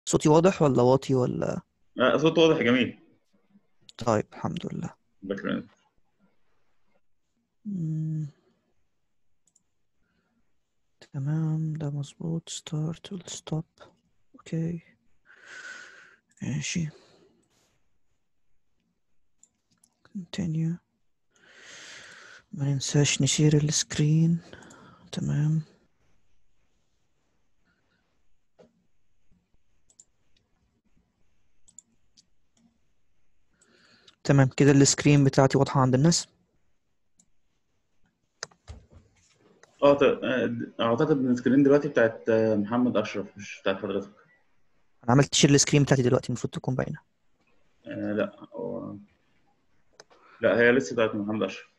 صوتي واضح ولا واطي ولا آه، صوت واضح جميل طيب الحمد لله بكرة مم. تمام ده مظبوط start وال stop اوكي ماشي continue ما ننساش نشير السكرين تمام تمام كده السكرين بتاعتي واضحة عند الناس اه ط- آه، اعتقد ان السكرين دلوقتي بتاعت آه، محمد اشرف مش بتاعت حضرتك انا عملت شير السكرين بتاعتي دلوقتي المفروض تكون باينة آه لا هو لا هي لسه بتاعت محمد اشرف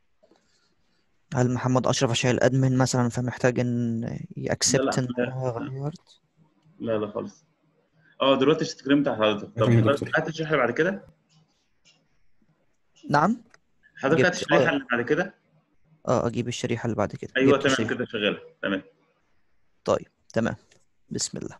هل محمد اشرف عشان الادمن مثلا فمحتاج ان لا يأكسبت ان لا انا غيرت لا لا خالص اه دلوقتي السكرين بتاع حضرتك طب تمام يا حضرتك دكتور هتشرح لي بعد كده نعم حضرتك جبت هتشرح اه لي بعد كده اه اجيب الشريحة اللي بعد كده ايوه جبت تمام الشريحة كده شغاله تمام طيب تمام بسم الله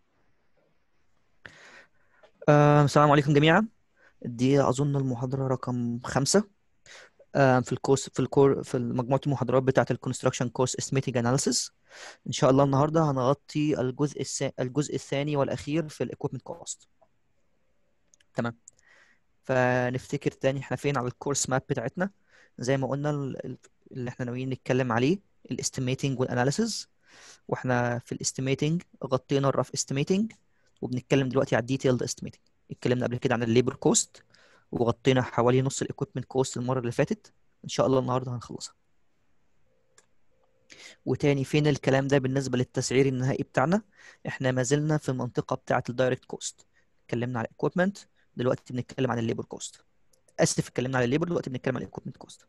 آه السلام عليكم جميعا دي أظن المحاضرة رقم خمسة آه في الكورس في الكور في مجموعة المحاضرات بتاعة الكونستراكشن كورس استيميتنج اناليسيس إن شاء الله النهاردة هنغطي الجزء السا... الجزء الثاني والأخير في الايكويبمنت كوست تمام فنفتكر تاني احنا فين على الكورس ماب بتاعتنا زي ما قلنا ال- ال- اللي احنا ناويين نتكلم عليه الاستيميتنج والاناليسيس واحنا في الاستيميتنج غطينا الرف استيميتنج وبنتكلم دلوقتي على الديتيلد استيميتنج اتكلمنا قبل كده عن الليبر كوست وغطينا حوالي نص الايكويبمنت كوست المره اللي فاتت ان شاء الله النهارده هنخلصها وتاني فين الكلام ده بالنسبه للتسعير النهائي بتاعنا احنا ما زلنا في المنطقه بتاعه الدايركت كوست اتكلمنا على الايكويبمنت دلوقتي بنتكلم عن الليبر كوست اسف اتكلمنا على الليبر دلوقتي بنتكلم عن الايكويبمنت كوست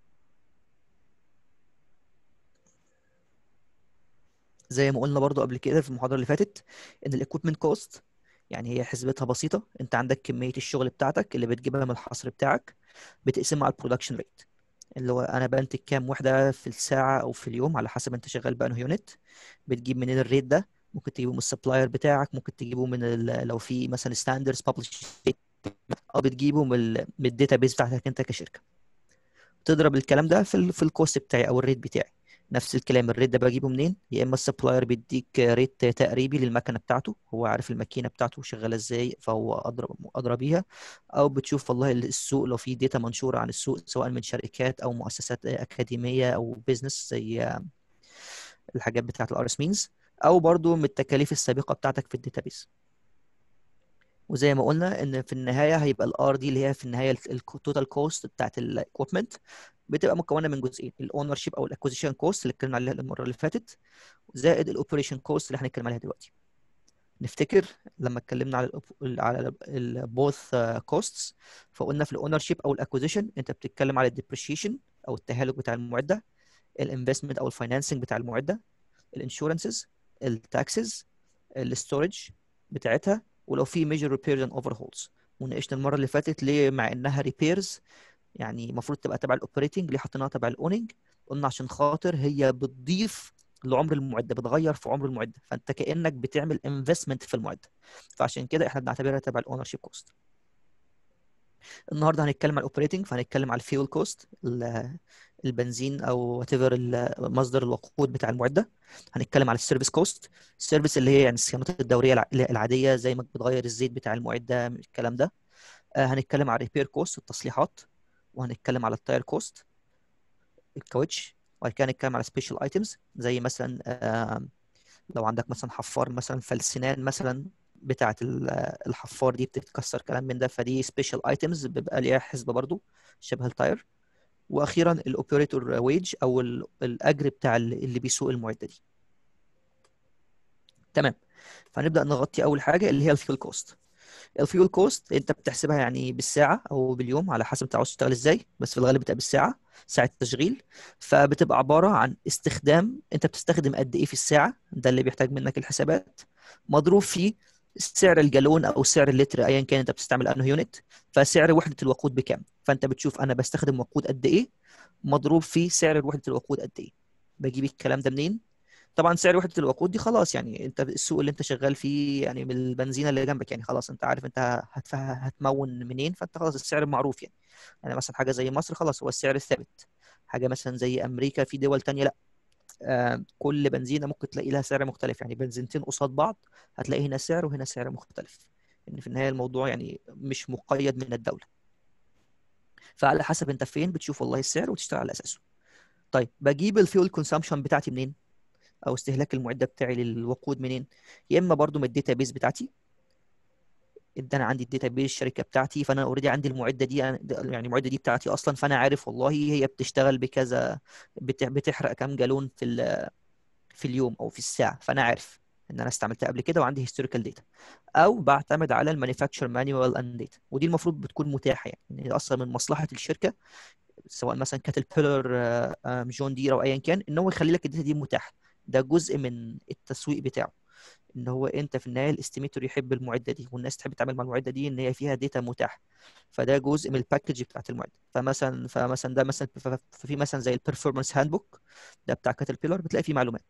زي ما قلنا برضو قبل كده في المحاضرة اللي فاتت ان الايكويبمنت كوست يعني هي حسبتها بسيطة انت عندك كمية الشغل بتاعتك اللي بتجيبها من الحصر بتاعك بتقسمها على البرودكشن ريت اللي هو انا بنتج كام وحدة في الساعة او في اليوم على حسب انت شغال بانه يونت بتجيب منين الريت ده ممكن تجيبه من السبلاير بتاعك ممكن تجيبه من ال- لو في مثلا ستاندردز ببلش او بتجيبه من ال- من الداتا بيز بتاعتك انت كشركة تضرب الكلام ده في ال في الكوست بتاعي او الريت بتاعي نفس الكلام الريت ده بجيبه منين يا اما السبلاير بيديك ريت تقريبي للمكنه بتاعته هو عارف الماكينه بتاعته شغاله ازاي فهو ادرى ادرى بيها او بتشوف والله السوق لو في داتا منشوره عن السوق سواء من شركات او مؤسسات اكاديميه او بيزنس زي الحاجات بتاعت الار اس مينز او برضو من التكاليف السابقه بتاعتك في الداتابيز وزي ما قلنا ان في النهايه هيبقى الار دي اللي هي في النهايه التوتال كوست بتاعت الايكويبمنت بتبقى مكونه من جزئين الاونر شيب او الاكوزيشن كوست اللي اتكلمنا عليها المره اللي فاتت زائد الاوبريشن كوست اللي هنتكلم عليها دلوقتي نفتكر لما اتكلمنا على ال على البوث كوستس فقلنا في الاونر شيب او الاكوزيشن انت بتتكلم على الديبريشيشن او التهالك بتاع المعده الانفستمنت او الفاينانسنج بتاع المعده الانشورنسز التاكسز الستورج بتاعتها ولو في ميجر ريبيرز اند اوفر هولز وناقشنا المره اللي فاتت ليه مع انها ريبيرز يعني المفروض تبقى تبع الاوبريتنج ليه حطيناها تبع الاوننج قلنا عشان خاطر هي بتضيف لعمر المعده بتغير في عمر المعده فانت كانك بتعمل انفستمنت في المعده فعشان كده احنا بنعتبرها تبع الاونر شيب كوست النهارده هنتكلم على الاوبريتنج فهنتكلم على الفيول كوست البنزين او وات ايفر مصدر الوقود بتاع المعده هنتكلم على السيرفيس كوست السيرفيس اللي هي يعني الصيانات الدوريه الع- العاديه زي ما بتغير الزيت بتاع المعده الكلام ده آه، هنتكلم على الريبير كوست التصليحات وهنتكلم على التاير كوست الكاوتش وبعد كده هنتكلم على سبيشال ايتمز زي مثلا آه، لو عندك مثلا حفار مثلا فالسنان مثلا بتاعة ال- الحفار دي بتتكسر كلام من ده فدي سبيشال ايتمز بيبقى ليها حسبة برضو شبه التاير واخيرا الاوبريتور ويج او ال- الاجر بتاع ال- اللي بيسوق المعدة دي تمام فهنبدأ نغطي اول حاجة اللي هي الفيول كوست الفيول كوست انت بتحسبها يعني بالساعه او باليوم على حسب انت عاوز تشتغل ازاي بس في الغالب بتبقى بالساعه ساعه تشغيل فبتبقى عباره عن استخدام انت بتستخدم قد ايه في الساعه ده اللي بيحتاج منك الحسابات مضروب في سعر الجالون او سعر اللتر ايا كان انت بتستعمل انه يونت فسعر وحده الوقود بكام فانت بتشوف انا بستخدم وقود قد ايه مضروب في سعر وحده الوقود قد ايه بجيب الكلام ده منين طبعا سعر وحده الوقود دي خلاص يعني انت السوق اللي انت شغال فيه يعني بالبنزينه اللي جنبك يعني خلاص انت عارف انت هتف- هتمون منين فانت خلاص السعر معروف يعني يعني مثلا حاجه زي مصر خلاص هو السعر الثابت حاجه مثلا زي امريكا في دول تانية لا آه، كل بنزينه ممكن تلاقي لها سعر مختلف يعني بنزينتين قصاد بعض هتلاقي هنا سعر وهنا سعر مختلف ان في النهايه الموضوع يعني مش مقيد من الدوله فعلى حسب انت فين بتشوف والله السعر وتشتغل على اساسه طيب بجيب الفيول كونسامشن بتاعتي منين او استهلاك المعده بتاعي للوقود منين يا اما برضو من الداتا بيز بتاعتي انت انا عندي الداتا بيز الشركه بتاعتي فانا اوريدي عندي المعده دي أنا يعني المعده دي بتاعتي اصلا فانا عارف والله هي بتشتغل بكذا بت- بتحرق كام جالون في ال- في اليوم او في الساعه فانا عارف ان انا استعملتها قبل كده وعندي هيستوريكال داتا او بعتمد على المانيفاكتشر مانيوال اند داتا ودي المفروض بتكون متاحه يعني ان هي اصلا من مصلحه الشركه سواء مثلا كاتربيلر جون دير او ايا كان ان هو يخلي لك الداتا دي متاحه ده جزء من التسويق بتاعه ان هو انت في النهايه الاستيميتور يحب المعده دي والناس تحب تتعامل مع المعده دي ان هي فيها داتا متاحه فده جزء من الباكج بتاعت المعده فمثلا فمثلا ده مثلا في مثلا زي البرفورمانس هاند بوك ده بتاع كاتربيلر بتلاقي فيه معلومات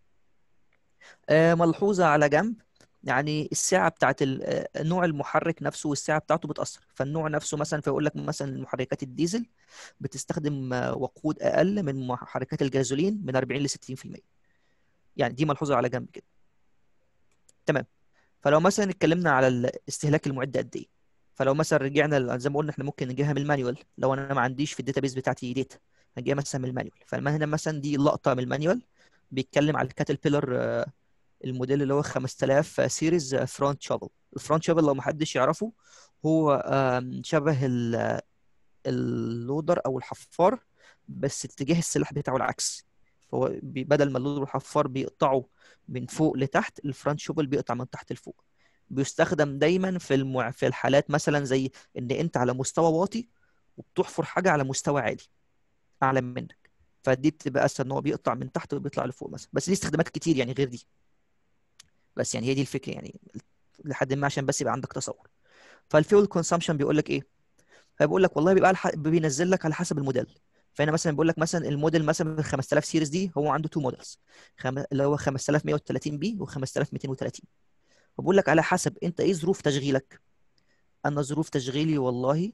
آه، ملحوظه على جنب يعني الساعه بتاعت ال- آه، نوع المحرك نفسه والساعه بتاعته بتاثر فالنوع نفسه مثلا فيقول لك مثلا المحركات الديزل بتستخدم آه، وقود اقل من محركات الجازولين من 40 ل 60% يعني دي ملحوظه على جنب كده تمام فلو مثلا اتكلمنا على ال- استهلاك المعده قد ايه فلو مثلا رجعنا ل- زي ما قلنا احنا ممكن نجيبها من المانيوال لو انا ما عنديش في الداتابيس بتاعتي داتا هنجيبها مثلا من المانيوال فهنا مثلا دي لقطه من المانيوال بيتكلم على الكاتل بيلر الموديل اللي هو 5000 سيريز فرونت شابل الفرونت شابل لو ما حدش يعرفه هو آم، شبه ال- اللودر او الحفار بس اتجاه السلاح بتاعه العكس فهو بي- بدل ما اللودر والحفار بيقطعوا من فوق لتحت الفرونت شوبل بيقطع من تحت لفوق بيستخدم دايما في المع... في الحالات مثلا زي ان انت على مستوى واطي وبتحفر حاجه على مستوى عالي اعلى منك فدي بتبقى اسهل ان هو بيقطع من تحت وبيطلع لفوق مثلا بس ليه استخدامات كتير يعني غير دي بس يعني هي دي الفكره يعني لحد ما عشان بس يبقى عندك تصور فالفيول كونسامشن بيقول لك ايه فبيقول لك والله بيبقى على ح... بينزل لك على حسب الموديل فهنا مثلا بيقول لك مثلا الموديل مثلا ال 5000 سيريز دي هو عنده تو موديلز خم... اللي هو 5130 بي و 5230 فبقول لك على حسب انت ايه ظروف تشغيلك انا ظروف تشغيلي والله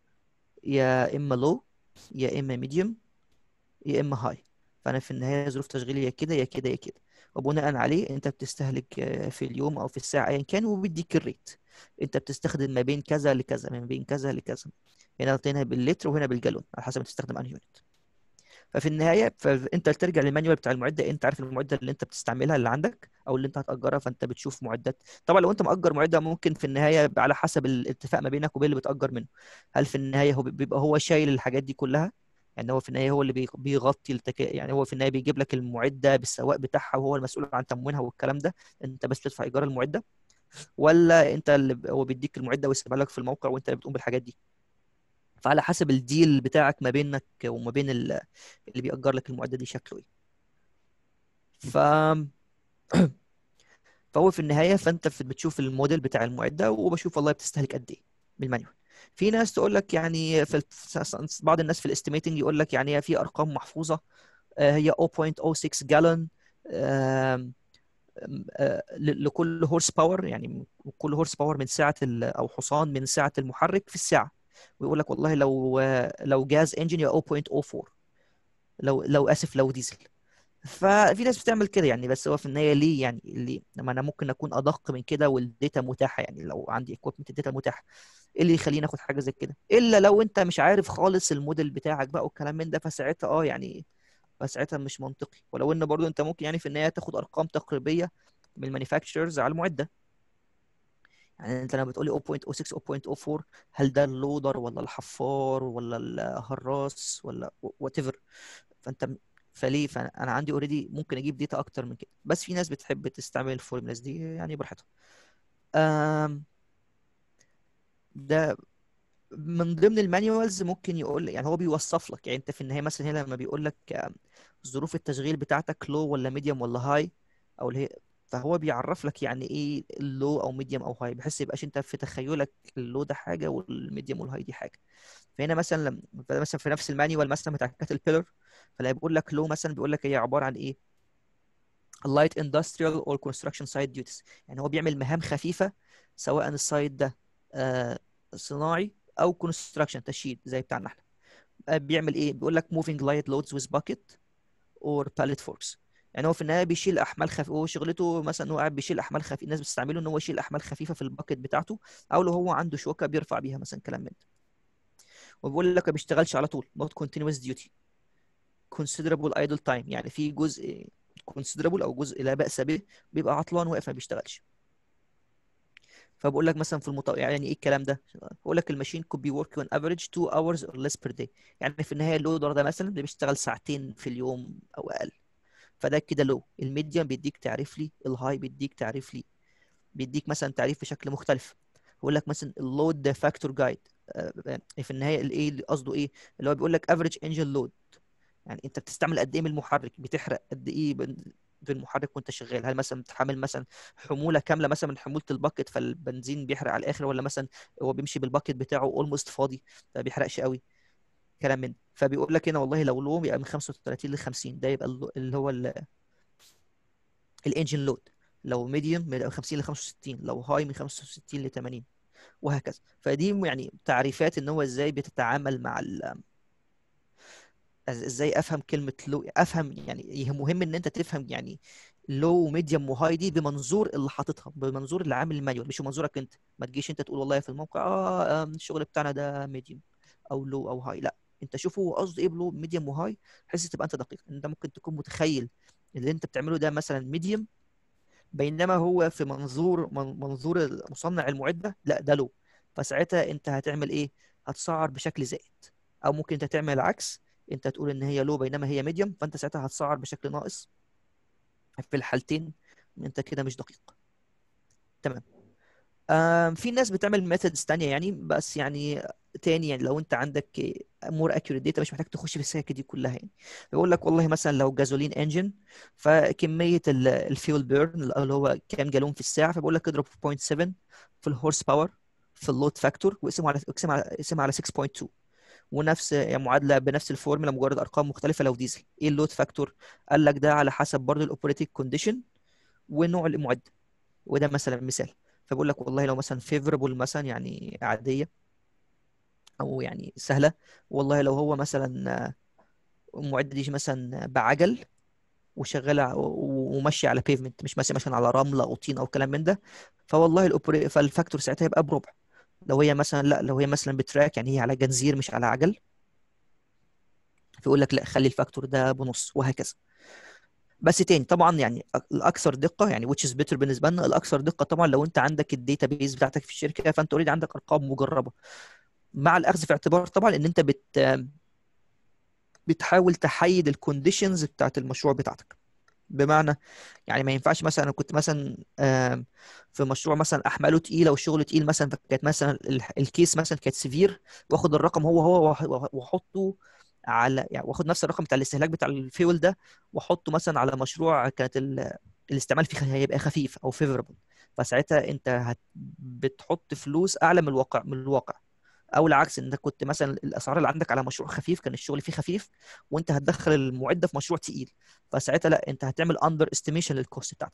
يا اما لو يا اما ميديوم يا اما هاي فانا في النهايه ظروف تشغيلي يا كده يا كده يا كده وبناء عليه انت بتستهلك آه، في اليوم او في الساعه ايا كان وبيديك الريت انت بتستخدم ما بين كذا لكذا ما بين كذا لكذا هنا هنا باللتر وهنا بالجالون على حسب تستخدم انهي يونت ففي النهايه فانت ترجع للمانيوال بتاع المعده انت عارف المعده اللي انت بتستعملها اللي عندك او اللي انت هتاجرها فانت بتشوف معدات طبعا لو انت مأجر معده ممكن في النهايه على حسب الاتفاق ما بينك وبين اللي بتأجر منه هل في النهايه هو بيبقى هو شايل الحاجات دي كلها يعني هو في النهايه هو اللي بي- بيغطي التك... يعني هو في النهايه بيجيب لك المعده بالسواق بتاعها وهو المسؤول عن تموينها والكلام ده انت بس بتدفع ايجار المعده ولا انت اللي ب- هو بيديك المعده ويسيبها لك في الموقع وانت اللي بتقوم بالحاجات دي فعلى حسب الديل بتاعك ما بينك وما بين ال- اللي بيأجر لك المعده دي شكله ايه ف فهو في النهايه فانت في- بتشوف الموديل بتاع المعده وبشوف والله بتستهلك قد ايه بالمانيوال في ناس تقول لك يعني في ال- بعض الناس في الاستيميتنج يقول لك يعني هي في ارقام محفوظه آه، هي 0.06 جالون لكل هورس باور يعني كل هورس باور من سعه ال- او حصان من سعه المحرك في الساعه ويقول لك والله لو لو جاز انجن يبقى 0.04 لو لو اسف لو ديزل ففي ناس بتعمل كده يعني بس هو في النهايه ليه يعني ليه لما انا ممكن اكون ادق من كده والداتا متاحه يعني لو عندي اكويبمنت الداتا متاحه ايه اللي يخليني اخد حاجه زي كده الا لو انت مش عارف خالص الموديل بتاعك بقى والكلام من ده فساعتها اه يعني فساعتها مش منطقي ولو ان برضو انت ممكن يعني في النهايه تاخد ارقام تقريبيه من المانيفاكتشرز على المعده يعني انت لما بتقولي 0.06 0.04 هل ده اللودر ولا الحفار ولا الهراس ولا وات ايفر فانت فليه فانا عندي اوريدي ممكن اجيب داتا اكتر من كده بس في ناس بتحب تستعمل الفورمولاز دي يعني براحتها أم، ده من ضمن المانيوالز ممكن يقول يعني هو بيوصف لك يعني انت في النهايه مثلا هنا لما بيقول لك آم، ظروف التشغيل بتاعتك لو ولا ميديوم ولا هاي او اللي هي فهو بيعرف لك يعني ايه اللو او ميديوم او هاي بحيث يبقاش انت في تخيلك اللو ده حاجه والميديوم والهاي دي حاجه فهنا مثلا لما مثلا في نفس المانيوال مثلا بتاع كاتل بيلر فلا بيقول لك لو مثلا بيقول لك هي عباره عن ايه light industrial or construction site duties يعني هو بيعمل مهام خفيفة سواء السايت ده آه، صناعي او construction تشييد زي بتاعنا احنا آه، بيعمل ايه بيقول لك moving light loads with bucket or pallet forks يعني هو في النهايه بيشيل احمال خفيفه هو شغلته مثلا هو قاعد بيشيل احمال خفيفه الناس بتستعمله ان هو يشيل احمال خفيفه في الباكت بتاعته او لو هو عنده شوكه بيرفع بيها مثلا كلام من ده وبيقول لك ما بيشتغلش على طول not continuous duty considerable idle time يعني في جزء considerable او جزء لا بأس به بيبقى عطلان واقف ما بيشتغلش فبقول لك مثلا في المط... يعني ايه الكلام ده بقول لك الماشين could be working on average 2 hours or less per day يعني في النهايه اللودر ده مثلا اللي بيشتغل ساعتين في اليوم او اقل فده كده لو الميديم بيديك تعريف لي الهاي بيديك تعريف لي بيديك مثلا تعريف بشكل مختلف بيقول لك مثلا اللود فاكتور جايد في النهايه الايه اللي قصده ايه اللي هو بيقول لك افريج انجن لود يعني انت بتستعمل قد ايه من المحرك بتحرق قد ايه بن- في المحرك وانت شغال هل مثلا بتحمل مثلا حموله كامله مثلا من حموله الباكت فالبنزين بيحرق على الاخر ولا مثلا هو بيمشي بالباكت بتاعه اولموست فاضي فما بيحرقش قوي كلام من ده. فبيقول لك هنا والله لو لو يبقى من 35 ل 50 ده يبقى اللو- اللي هو الانجن لود لو ميديوم من 50 ل 65 لو هاي من 65 ل 80 وهكذا فدي يعني تعريفات ان هو ازاي بتتعامل مع ال إز- ازاي افهم كلمه لو افهم يعني هي مهم ان انت تفهم يعني لو ميديوم وهاي دي بمنظور اللي حاططها بمنظور اللي عامل المانيوال مش بمنظورك انت ما تجيش انت تقول والله في الموقع اه آم، الشغل بتاعنا ده ميديوم او لو او هاي لا انت شوفه هو قصده ايه بلو ميديوم وهاي بحيث تبقى انت دقيق انت ممكن تكون متخيل اللي انت بتعمله ده مثلا ميديوم بينما هو في منظور من- منظور مصنع المعده لا ده لو فساعتها انت هتعمل ايه هتسعر بشكل زائد او ممكن انت تعمل العكس انت تقول ان هي لو بينما هي ميديوم فانت ساعتها هتسعر بشكل ناقص في الحالتين انت كده مش دقيق تمام آم، في ناس بتعمل ميثودز تانية يعني بس يعني تاني يعني لو انت عندك مور اكيوريت داتا مش محتاج تخش في السكه دي كلها يعني بيقول لك والله مثلا لو جازولين انجن فكميه الفيول بيرن اللي هو كام جالون في الساعه فبقول لك اضرب 0.7 في الهورس باور في اللود فاكتور واقسمه على اقسمه على اقسمه على 6.2 ونفس يعني معادله بنفس الفورمولا مجرد ارقام مختلفه لو ديزل ايه اللود فاكتور قال لك ده على حسب برضه الاوبريتنج كونديشن ونوع المعده وده مثلا مثال فبقول لك والله لو مثلا فيفربل مثلا يعني عاديه او يعني سهله والله لو هو مثلا آه، المعده دي مثلا بعجل وشغاله و- وماشيه على بيفمنت مش ماشيه مثلا على رمله او طين او كلام من ده فوالله الأوبري... فالفاكتور ساعتها يبقى بربع لو هي مثلا لا لو هي مثلا بتراك يعني هي على جنزير مش على عجل فيقول لك لا خلي الفاكتور ده بنص وهكذا بس تاني طبعا يعني الاكثر دقه يعني which is better بالنسبه لنا الاكثر دقه طبعا لو انت عندك الداتا بيز بتاعتك في الشركه فانت اوريدي عندك ارقام مجربه مع الاخذ في اعتبار طبعا ان انت بت بتحاول تحيد الكونديشنز بتاعت المشروع بتاعتك بمعنى يعني ما ينفعش مثلا انا كنت مثلا آم، في مشروع مثلا احماله تقيله والشغل تقيل مثلا فكانت مثلا ال- الكيس مثلا كانت سيفير واخد الرقم هو هو وأح- واحطه على يعني واخد نفس الرقم بتاع الاستهلاك بتاع الفيول ده واحطه مثلا على مشروع كانت ال... الاستعمال فيه هيبقى خفيف او فيفربل فساعتها انت هت... بتحط فلوس اعلى من الواقع من الواقع او العكس انت كنت مثلا الاسعار اللي عندك على مشروع خفيف كان الشغل فيه خفيف وانت هتدخل المعده في مشروع تقيل فساعتها لا انت هتعمل اندر استيميشن للكوست بتاعتك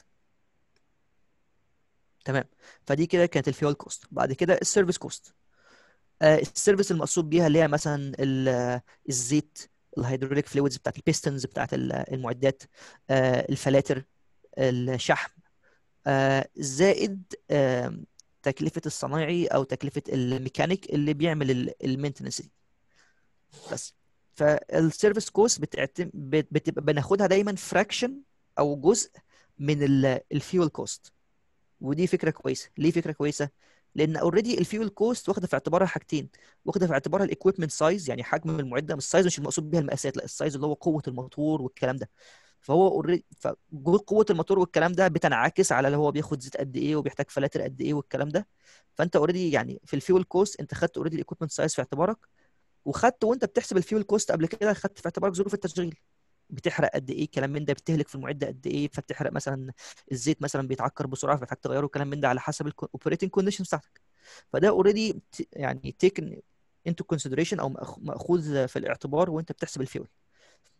تمام فدي كده كانت الفيول كوست بعد كده السيرفيس كوست السيرفيس المقصود بيها اللي هي مثلا ال- الزيت الهيدروليك فلويدز بتاعت البيستنز بتاعت ال- المعدات آه، الفلاتر الشحم آه، زائد آم، تكلفة الصنايعي أو تكلفة الميكانيك اللي بيعمل المينتنس دي بس فالسيرفيس كوست بتعتم... بت- بتبقى بناخدها دايما فراكشن أو جزء من الفيول كوست ودي فكره كويسه ليه فكره كويسه لان اوريدي الفيول كوست واخده في اعتبارها حاجتين واخده في اعتبارها الايكويبمنت سايز يعني حجم المعده مش السايز مش المقصود بيها المقاسات لا السايز اللي هو قوه الموتور والكلام ده فهو اوريدي فقوه الموتور والكلام ده بتنعكس على اللي هو بياخد زيت قد ايه وبيحتاج فلاتر قد ايه والكلام ده فانت اوريدي يعني في الفيول كوست انت خدت اوريدي الايكويبمنت سايز في اعتبارك وخدت وانت بتحسب الفيول كوست قبل كده خدت في اعتبارك ظروف التشغيل بتحرق قد ايه كلام من ده بتهلك في المعده قد ايه فبتحرق مثلا الزيت مثلا بيتعكر بسرعه فبتحتاج تغيره كلام من ده على حسب الاوبريتنج كونديشنز بتاعتك فده اوريدي يعني تيكن انتو كونسيدريشن او مأخ- ماخوذ في الاعتبار وانت بتحسب الفيول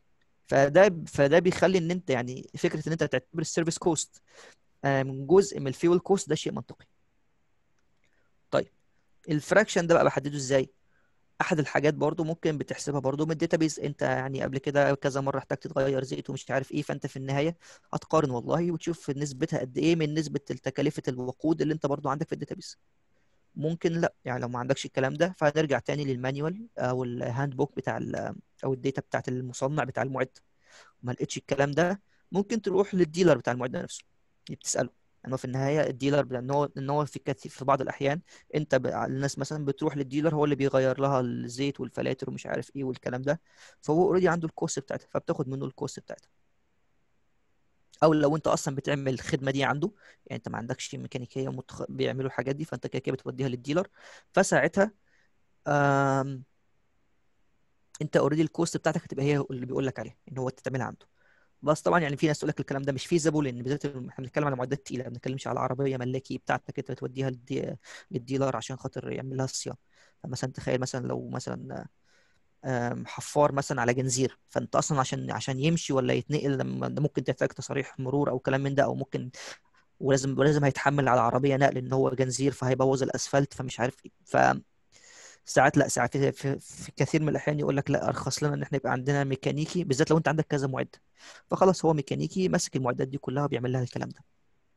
فده فده بيخلي ان انت يعني فكره ان انت تعتبر السيرفيس كوست من جزء من الفيول كوست ده شيء منطقي طيب الفراكشن ده بقى بحدده ازاي احد الحاجات برضو ممكن بتحسبها برضو من الداتابيز انت يعني قبل كده كذا مره احتجت تغير زيت ومش عارف ايه فانت في النهايه هتقارن والله وتشوف نسبتها قد ايه من نسبه تكاليف الوقود اللي انت برضو عندك في الداتابيز ممكن لا يعني لو ما عندكش الكلام ده فهنرجع تاني للمانيوال او الهاند بوك بتاع ال او الداتا بتاعت المصنع بتاع المعد ما لقيتش الكلام ده ممكن تروح للديلر بتاع المعد نفسه بتساله انه في النهايه الديلر ان هو ان هو في كثير في بعض الاحيان انت ب... الناس مثلا بتروح للديلر هو اللي بيغير لها الزيت والفلاتر ومش عارف ايه والكلام ده فهو اوريدي عنده الكوست بتاعتها فبتاخد منه الكوست بتاعتها او لو انت اصلا بتعمل الخدمه دي عنده يعني انت ما عندكش ميكانيكيه متخ... بيعملوا الحاجات دي فانت كده كده بتوديها للديلر فساعتها آم... انت اوريدي الكوست بتاعتك هتبقى هي اللي بيقول لك عليها ان هو تعملها عنده بس طبعا يعني في ناس تقول لك الكلام ده مش فيزبل لان بالذات احنا بنتكلم على معدات تقيله ما بنتكلمش على عربيه ملاكي بتاعتك انت توديها للدي... للديلر عشان خاطر يعمل لها الصيانه فمثلا تخيل مثلا لو مثلا حفار مثلا على جنزير فانت اصلا عشان عشان يمشي ولا يتنقل لما ممكن تحتاج تصاريح مرور او كلام من ده او ممكن ولازم ولازم هيتحمل على عربيه نقل ان هو جنزير فهيبوظ الاسفلت فمش عارف ايه ف ساعات لا ساعات في, في, في كثير من الاحيان يقول لك لا ارخص لنا ان احنا يبقى عندنا ميكانيكي بالذات لو انت عندك كذا معد فخلاص هو ميكانيكي ماسك المعدات دي كلها وبيعمل لها الكلام ده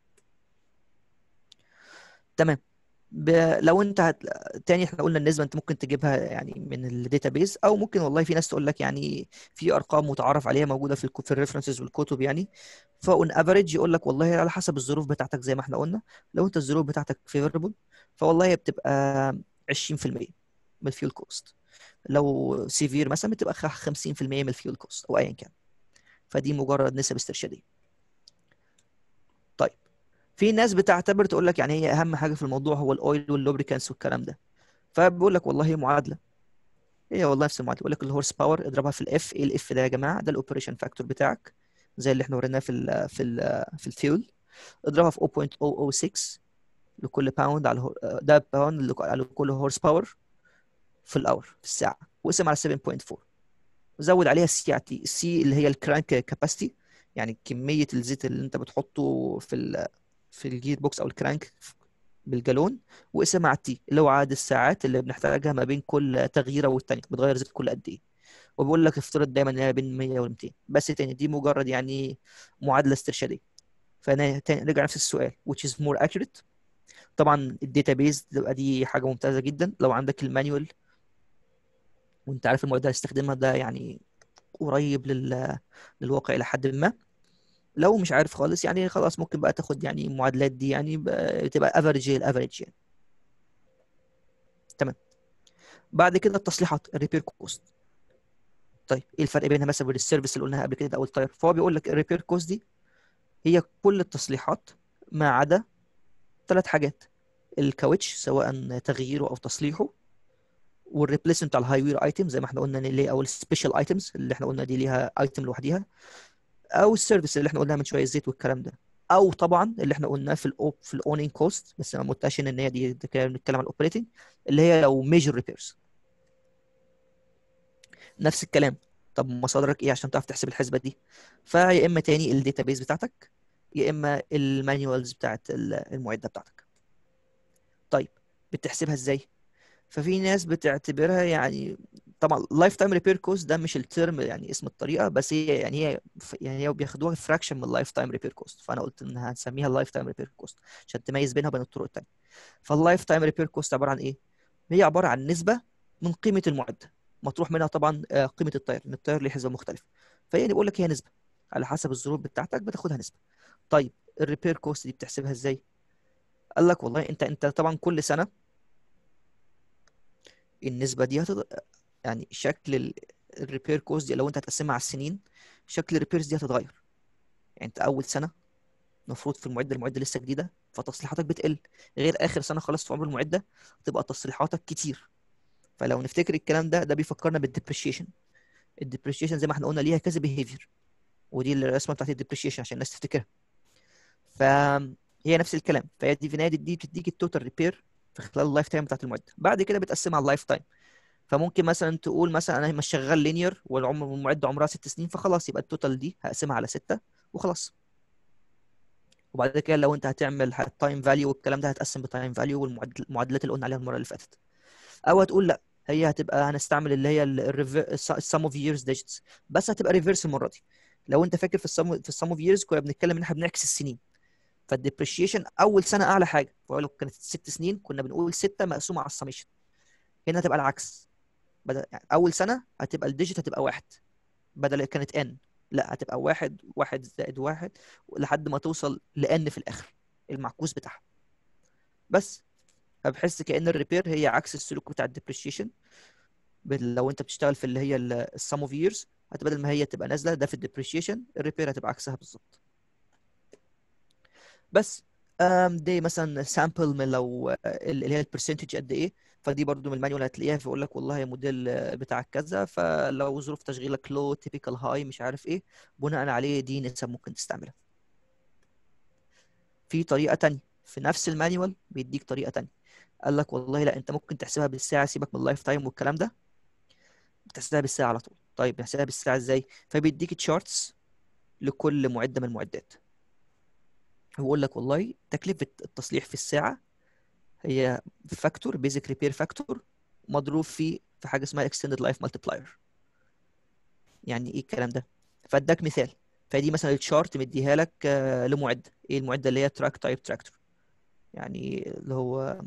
تمام ب... لو انت هت... تاني احنا قلنا النسبه انت ممكن تجيبها يعني من الداتابيز او ممكن والله في ناس تقول لك يعني في ارقام متعارف عليها موجوده في الكو... في الريفرنسز والكتب يعني فاون افريج يقول لك والله على حسب الظروف بتاعتك زي ما احنا قلنا لو انت الظروف بتاعتك فيفربل فوالله هي بتبقى 20% من الفيول كوست لو سيفير مثلا بتبقى 50% من الفيول كوست او ايا كان فدي مجرد نسب استرشاديه طيب في ناس بتعتبر تقول لك يعني هي اهم حاجه في الموضوع هو الاويل واللوبريكانس والكلام ده فبيقول لك والله معادله هي والله نفس المعادله بيقول لك الهورس باور اضربها في الاف ايه الاف ده يا جماعه ده الاوبريشن فاكتور بتاعك زي اللي احنا وريناه في ال في ال في الفيول اضربها في 0.006 لكل باوند على ده باوند على كل هورس باور في الاور في الساعه وقسم على 7.4 وزود عليها السي على تي السي اللي هي الكرانك كاباسيتي يعني كميه الزيت اللي انت بتحطه في ال في الجير بوكس او الكرانك بالجالون وقسم على التي اللي هو عدد الساعات اللي بنحتاجها ما بين كل تغييره والتانيه بتغير زيت كل قد ايه وبيقول لك افترض دايما ان هي بين 100 و 200 بس تاني دي مجرد يعني معادله استرشاديه فانا تاني نرجع نفس السؤال which is more accurate طبعا الداتابيز تبقى دي حاجه ممتازه جدا لو عندك المانيوال وانت عارف المعدة اللي هتستخدمها ده يعني قريب لل... للواقع الى حد ما لو مش عارف خالص يعني خلاص ممكن بقى تاخد يعني المعادلات دي يعني بتبقى افريج الافريج يعني تمام بعد كده التصليحات الريبير كوست طيب ايه الفرق بينها مثلا بين السيرفيس اللي قلناها قبل كده او التاير فهو بيقول لك الريبير كوست دي هي كل التصليحات ما عدا ثلاث حاجات الكاوتش سواء تغييره او تصليحه والريبليسمنت على الهاي وير ايتم زي ما احنا قلنا اللي هي او السبيشال ايتمز اللي احنا قلنا دي ليها ايتم لوحديها او السيرفيس اللي احنا قلناها من شويه الزيت والكلام ده او طبعا اللي احنا قلناه في الاوب في الاونينج كوست بس ما قلتش ان هي دي بنتكلم عن الاوبريتنج اللي هي لو ميجر ريبيرز نفس الكلام طب مصادرك ايه عشان تعرف تحسب الحسبه دي فيا اما تاني الداتابيز بتاعتك يا اما المانيوالز بتاعت المعده بتاعتك طيب بتحسبها ازاي ففي ناس بتعتبرها يعني طبعا لايف تايم ريبير كوست ده مش الترم يعني اسم الطريقه بس هي يعني هي يعني هي بياخدوها فراكشن من اللايف تايم ريبير كوست فانا قلت ان هنسميها اللايف تايم ريبير كوست عشان تميز بينها وبين الطرق الثانيه فاللايف تايم ريبير كوست عباره عن ايه؟ هي عباره عن نسبه من قيمه المعده مطروح منها طبعا قيمه التاير لان التاير ليه حسبه مختلفه فهي بقول لك هي نسبه على حسب الظروف بتاعتك بتاخدها نسبه طيب الريبير كوست دي بتحسبها ازاي؟ قال لك والله انت انت طبعا كل سنه النسبه دي هتض... يعني شكل الريبير كوست دي لو انت هتقسمها على السنين شكل الريبيرز دي هتتغير يعني انت اول سنه المفروض في المعده المعده لسه جديده فتصليحاتك بتقل غير اخر سنه خلاص في عمر المعده تبقى تصليحاتك كتير فلو نفتكر الكلام ده ده بيفكرنا بالديبريشيشن الديبريشيشن زي ما احنا قلنا ليها كذا بيهيفير ودي الرسمه بتاعت الديبريشيشن عشان الناس تفتكرها فهي نفس الكلام فهي دي في النهايه دي بتديك التوتال ريبير في خلال اللايف تايم بتاعت المعده بعد كده بتقسمها على اللايف تايم فممكن مثلا تقول مثلا انا مش شغال لينير والعمر المعده عمرها ست سنين فخلاص يبقى التوتال دي هقسمها على ستة وخلاص وبعد كده لو انت هتعمل التايم فاليو والكلام ده هتقسم بتايم فاليو والمعادلات اللي قلنا عليها المره اللي فاتت او هتقول لا هي هتبقى هنستعمل اللي هي السم اوف ييرز ديجيتس بس هتبقى ريفرس المره دي لو انت فاكر في السم في السم اوف ييرز كنا بنتكلم ان احنا بنعكس السنين فالديبريشيشن اول سنه اعلى حاجه فلو كانت ست سنين كنا بنقول سته مقسومه على السميشن هنا هتبقى العكس بدل يعني اول سنه هتبقى الديجيت هتبقى واحد بدل كانت ان لا هتبقى واحد واحد زائد واحد لحد ما توصل لان في الاخر المعكوس بتاعها بس فبحس كأن الريبير هي عكس السلوك بتاع الديبريشيشن لو انت بتشتغل في اللي هي السم اوف ييرز بدل ما هي تبقى نازله ده في الديبريشيشن الريبير هتبقى عكسها بالظبط بس آم، دي مثلا سامبل من لو اللي هي البرسنتج قد ايه فدي برضو من المانيوال هتلاقيها فيقول لك والله الموديل بتاع كذا فلو ظروف تشغيلك لو تيبيكال هاي مش عارف ايه بناء عليه دي نسب ممكن تستعملها في طريقه تانية في نفس المانيوال بيديك طريقه تانية قال لك والله لا انت ممكن تحسبها بالساعه سيبك من اللايف تايم والكلام ده بتحسبها بالساعه على طول طيب نحسبها بالساعه ازاي فبيديك تشارتس لكل معده من المعدات ويقول لك والله تكلفه التصليح في الساعه هي فاكتور بيزك ريبير فاكتور مضروب في في حاجه اسمها اكستندد لايف مالتيبلاير يعني ايه الكلام ده فاداك مثال فدي مثلا الشارت مديها لك آه، لمعده ايه المعده اللي هي تراك تايب تراكتور يعني اللي هو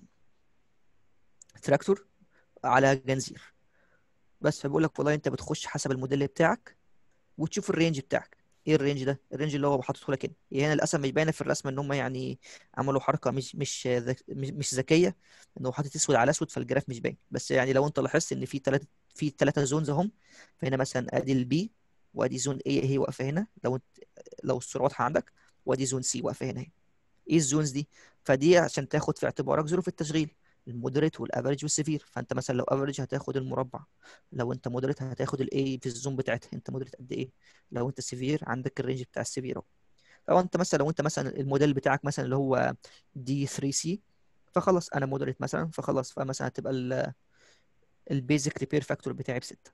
تراكتور على جنزير بس فبيقول لك والله انت بتخش حسب الموديل بتاعك وتشوف الرينج بتاعك ايه الرينج ده الرينج اللي هو حاططه لك هنا هي هنا للاسف مش باينه في الرسمه ان هم يعني عملوا حركه مش مش ذك- مش مش ذكيه انه حاطط اسود على اسود فالجراف مش باين بس يعني لو انت لاحظت ان في ثلاثه في ثلاثه زونز اهم فهنا مثلا ادي البي وادي زون اي هي واقفه هنا لو انت لو الصوره واضحه عندك وادي زون سي واقفه هنا اهي ايه الزونز دي فدي عشان تاخد في اعتبارك ظروف التشغيل المودريت والافريج والسيفير فانت مثلا لو افريج هتاخد المربع لو انت مودريت هتاخد الاي في الزون بتاعتها انت مودريت قد ايه لو انت سيفير عندك الرينج بتاع السيفير اهو فهو انت مثلا لو انت مثلا الموديل بتاعك مثلا اللي هو دي 3 سي فخلاص انا مودريت مثلا فخلاص فمثلا هتبقى البيزك ريبير فاكتور بتاعي بستة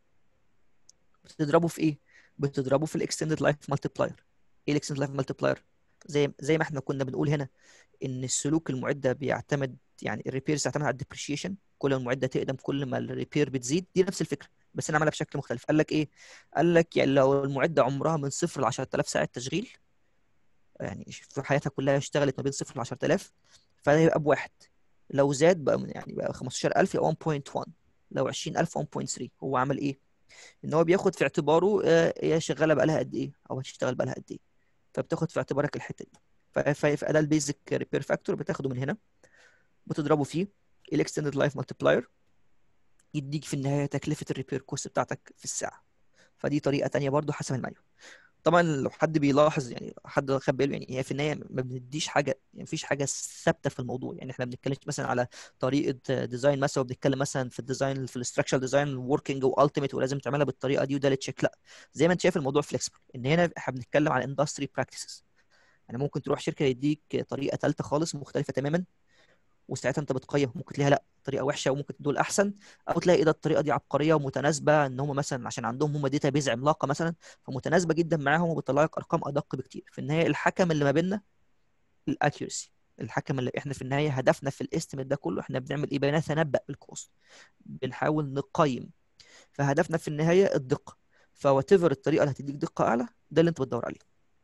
بتضربه في ايه؟ بتضربه في الاكستندد لايف مالتيبلاير ايه الاكستندد لايف مالتيبلاير؟ زي زي ما احنا كنا بنقول هنا ان السلوك المعده بيعتمد يعني الريبيرز يعتمد على الديبريشيشن كل ما المعده تقدم كل ما الريبير بتزيد دي نفس الفكره بس انا عملها بشكل مختلف قال لك ايه؟ قال لك يعني لو المعده عمرها من صفر ل 10000 ساعه تشغيل يعني في حياتها كلها اشتغلت ما بين صفر ل 10000 فده يبقى بواحد لو زاد بقى من يعني بقى 15000 يبقى 1.1 لو 20000 1.3 هو عمل ايه؟ ان هو بياخد في اعتباره آه، هي شغاله بقى لها قد ايه او هتشتغل بقى لها قد ايه فبتاخد في اعتبارك الحته دي ف- ف- فده البيزك ريبير فاكتور بتاخده من هنا بتضربه فيه الاكستندد لايف مالتيبلاير يديك في النهايه تكلفه الريبير كوست بتاعتك في الساعه فدي طريقه تانية برضو حسب المانيو طبعا لو حد بيلاحظ يعني حد خد باله يعني هي في النهايه ما بنديش حاجه يعني مفيش حاجه ثابته في الموضوع يعني احنا بنتكلم مثلا على طريقه ديزاين مثلا وبنتكلم مثلا في الديزاين في الاستراكشر ديزاين وركينج والتيميت ولازم تعملها بالطريقه دي وده اللي تشيك لا زي ما انت شايف الموضوع فليكسبل ان هنا احنا بنتكلم على اندستري براكتسز يعني ممكن تروح شركه يديك طريقه ثالثه خالص مختلفه تماما وساعتها انت بتقيم ممكن تلاقيها لا طريقه وحشه وممكن دول احسن او تلاقي ايه ده الطريقه دي عبقريه ومتناسبه ان هم مثلا عشان عندهم هم داتا بيز عملاقه مثلا فمتناسبه جدا معاهم وبتطلع لك ارقام ادق بكتير في النهايه الحكم اللي ما بيننا الاكيورسي الحكم اللي احنا في النهايه هدفنا في الاستيميت ده كله احنا بنعمل ايه بنتنبأ بالكوست بنحاول نقيم فهدفنا في النهايه الدقه فواتيفر الطريقه اللي هتديك دقه اعلى ده اللي انت بتدور عليه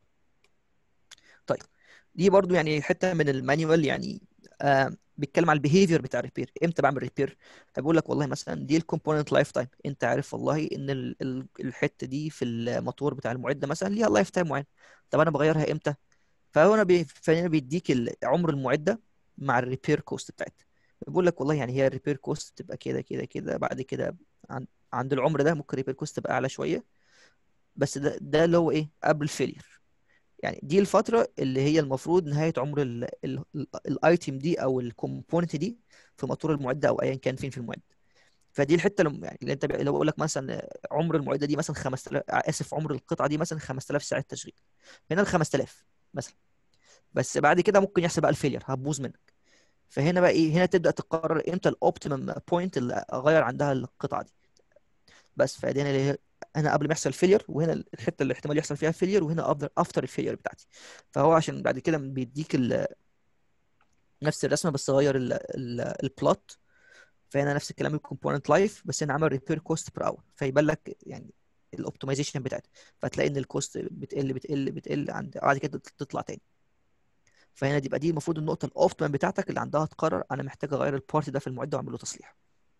طيب دي برضو يعني حته من المانيوال يعني آه بيتكلم على البيهيفير بتاع الريبير امتى بعمل ريبير فبيقول لك والله مثلا دي الكومبوننت لايف تايم انت عارف والله ان ال- ال- الحته دي في الموتور بتاع المعده مثلا ليها لايف تايم معين طب انا بغيرها امتى فهو انا بي... فهنا بيديك ال- عمر المعده مع الريبير كوست بتاعتها بيقول لك والله يعني هي الريبير كوست تبقى كده كده كده بعد كده عند, عند العمر ده ممكن الريبير كوست تبقى اعلى شويه بس ده ده اللي هو ايه قبل فيلير يعني دي الفترة اللي هي المفروض نهاية عمر الايتم دي او الكومبوننت دي في موتور المعدة او ايا كان فين في المعدة فدي الحتة اللي يعني اللي انت لو بقول لك مثلا عمر المعدة دي مثلا 5000 اسف عمر القطعة دي مثلا 5000 ساعة تشغيل هنا ال 5000 مثلا بس بعد كده ممكن يحصل بقى الفيلير هتبوظ منك فهنا بقى ايه هنا تبدا تقرر امتى الاوبتيمم بوينت اللي اغير عندها القطعه دي بس فدي هنا اللي هي هنا قبل ما يحصل فيلير وهنا الحته اللي احتمال يحصل فيها فيلير وهنا افتر افتر الفيلير بتاعتي فهو عشان بعد كده بيديك ال... نفس الرسمه بس غير البلوت فهنا نفس الكلام الكومبوننت لايف بس هنا عمل ريبير كوست بير اور فيبان لك يعني الاوبتمايزيشن بتاعتها فتلاقي ان الكوست بتقل بتقل بتقل عند بعد كده تطلع تاني فهنا دي يبقى دي المفروض النقطه الاوبتيمم بتاعتك اللي عندها تقرر انا محتاج اغير البارت ده في المعده واعمل له تصليح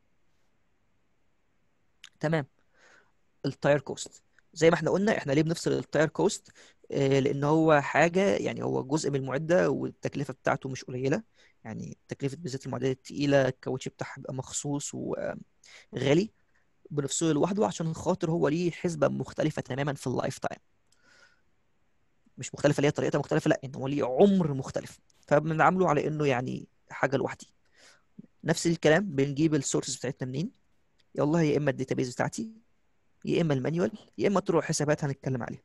تمام التاير كوست زي ما احنا قلنا احنا ليه بنفصل التاير كوست آه لان هو حاجه يعني هو جزء من المعده والتكلفه بتاعته مش قليله يعني تكلفه بالذات المعدات التقيله الكاوتش بتاعها بيبقى مخصوص وغالي بنفصله لوحده عشان خاطر هو ليه حسبه مختلفه تماما في اللايف تايم مش مختلفه ليه طريقتها مختلفه لا ان هو ليه عمر مختلف فبنعامله على انه يعني حاجه لوحدي نفس الكلام بنجيب السورسز بتاعتنا منين والله يا اما الداتابيز بتاعتي يا اما المانيوال يا اما طرق حسابات هنتكلم عليها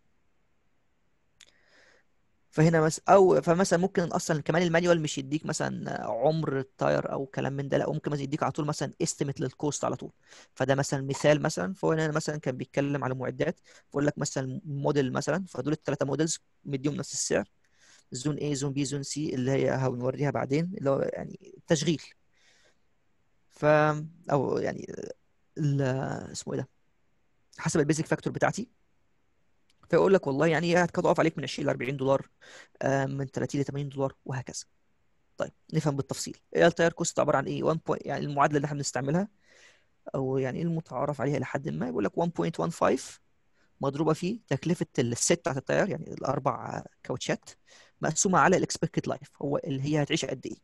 فهنا مس او فمثلا ممكن اصلا كمان المانيوال مش يديك مثلا عمر التاير او كلام من ده لا ممكن مثلا يديك على طول مثلا استيميت للكوست على طول فده مثلا مثال مثلا فهو هنا مثلا كان بيتكلم على معدات بيقول لك مثلا موديل مثلا فدول الثلاثه موديلز مديهم نفس السعر زون A زون B زون C اللي هي هنوريها بعدين اللي هو يعني التشغيل ف او يعني ال... اسمه ايه ده حسب البيزك فاكتور بتاعتي فيقول لك والله يعني هتقف عليك من 20 ل 40 دولار من 30 ل 80 دولار وهكذا طيب نفهم بالتفصيل ايه التاير كوست عباره عن ايه 1 يعني المعادله اللي احنا بنستعملها او يعني المتعارف عليها لحد ما يقول لك 1.15 مضروبه في تكلفه الست بتاعت التاير يعني الاربع كاوتشات مقسومه على الاكسبكتد لايف هو اللي هي هتعيش قد ايه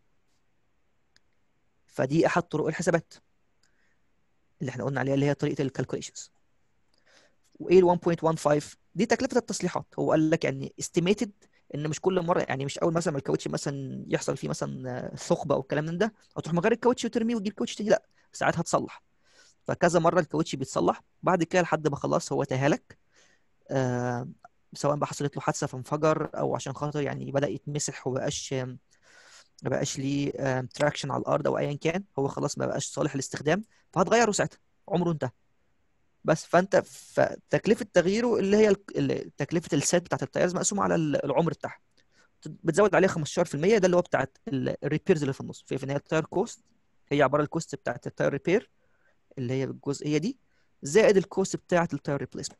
فدي احد طرق الحسابات اللي احنا قلنا عليها اللي هي طريقه الكالكوليشنز وايه ال 1.15 دي تكلفه التصليحات هو قال لك يعني استيميتد ان مش كل مره يعني مش اول مثلا ما الكاوتش مثلا يحصل فيه مثلا ثقبه او الكلام من ده هتروح مغير الكاوتش وترميه وتجيب كاوتش تاني لا ساعات هتصلح فكذا مره الكاوتش بيتصلح بعد كده لحد ما خلاص هو تهالك آه سواء بقى حصلت له حادثه فانفجر او عشان خاطر يعني بدا يتمسح ومبقاش ما بقاش ليه تراكشن على الارض او ايا كان هو خلاص ما بقاش صالح للاستخدام فهتغيره ساعتها عمره انتهى بس فانت فتكلفه تغييره اللي هي تكلفه السيت بتاعت التايرز مقسومه على العمر بتاعها بتزود عليها 15% ده اللي هو بتاعت الريبيرز اللي في النص في النهايه التاير كوست هي عباره الكوست بتاعت التاير ريبير اللي هي الجزئيه دي زائد الكوست بتاعت التاير ريبليسمنت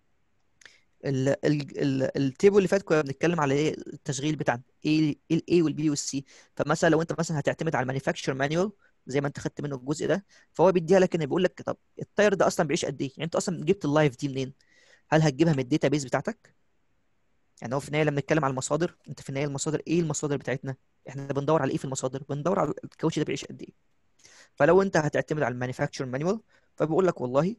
التيبل اللي فات كنا بنتكلم على ايه التشغيل بتاعنا ايه الاي والبي والسي فمثلا لو انت مثلا هتعتمد على المانيفاكتشر مانيوال زي ما انت خدت منه الجزء ده فهو بيديها لك ان بيقول لك طب التاير ده اصلا بيعيش قد ايه يعني انت اصلا جبت اللايف دي منين هل هتجيبها من الداتا بيز بتاعتك يعني هو في النهايه لما نتكلم على المصادر انت في النهايه المصادر ايه المصادر بتاعتنا احنا بندور على ايه في المصادر بندور على الكاوتش ده بيعيش قد ايه فلو انت هتعتمد على المانيفاكتشر مانيوال فبيقول لك والله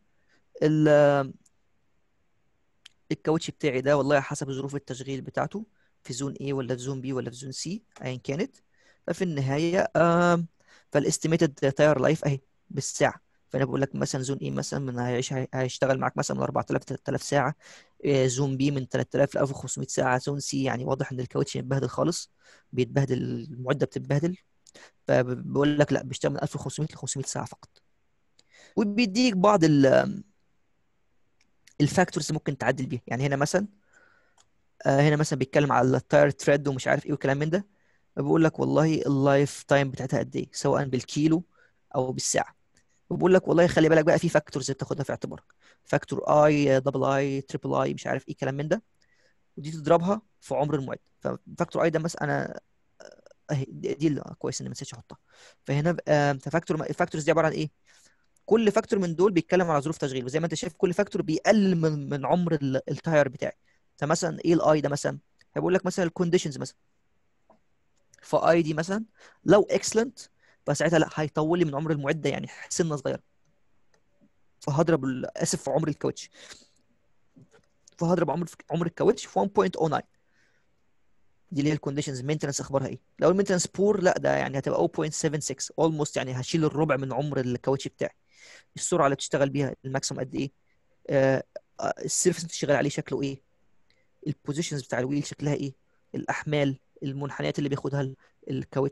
الكاوتش بتاعي ده والله حسب ظروف التشغيل بتاعته في زون A ولا في زون B ولا في زون C ايا كانت ففي النهايه آه فالاستيميتد تاير لايف اهي بالساعه فانا بقول لك مثلا زون اي مثلا من هيعيش هيشتغل معاك مثلا من 4000 ل 3000 ساعه زون بي من 3000 ل 1500 ساعه زون سي يعني واضح ان الكاوتش متبهدل خالص بيتبهدل المعده بتتبهدل فبقول لك لا بيشتغل من 1500 ل 500 ساعه فقط وبيديك بعض ال الفاكتورز ممكن تعدل بيها يعني هنا مثلا هنا مثلا بيتكلم على التاير تريد ومش عارف ايه وكلام من ده بقول لك والله اللايف تايم بتاعتها قد ايه سواء بالكيلو او بالساعه وبقول لك والله خلي بالك بقى في فاكتورز بتاخدها في اعتبارك فاكتور اي دبل اي تريبل اي مش عارف ايه كلام من ده ودي تضربها في عمر المعد ففاكتور اي ده مثلا انا اهي دي اللي كويس اني ما نسيتش احطها فهنا فاكتور الفاكتورز دي عباره عن ايه كل فاكتور من دول بيتكلم على ظروف تشغيل وزي ما انت شايف كل فاكتور بيقلل من من عمر التاير بتاعي فمثلا ايه الاي ده مثلا هيقول لك مثلا الكونديشنز مثلا فاي دي مثلا لو اكسلنت فساعتها لا هيطول لي من عمر المعده يعني سنه صغيره فهضرب اسف في عمر الكاوتش فهضرب عمر عمر الكاوتش في 1.09 دي اللي هي الكونديشنز مينتنس اخبارها ايه لو المينتنس بور لا ده يعني هتبقى 0.76 اولموست يعني هشيل الربع من عمر الكاوتش بتاعي السرعه اللي بتشتغل بيها الماكسيموم قد ايه آه السيرفس اللي بتشتغل عليه شكله ايه البوزيشنز بتاع الويل شكلها ايه الاحمال المنحنيات اللي بياخدها الكاوتش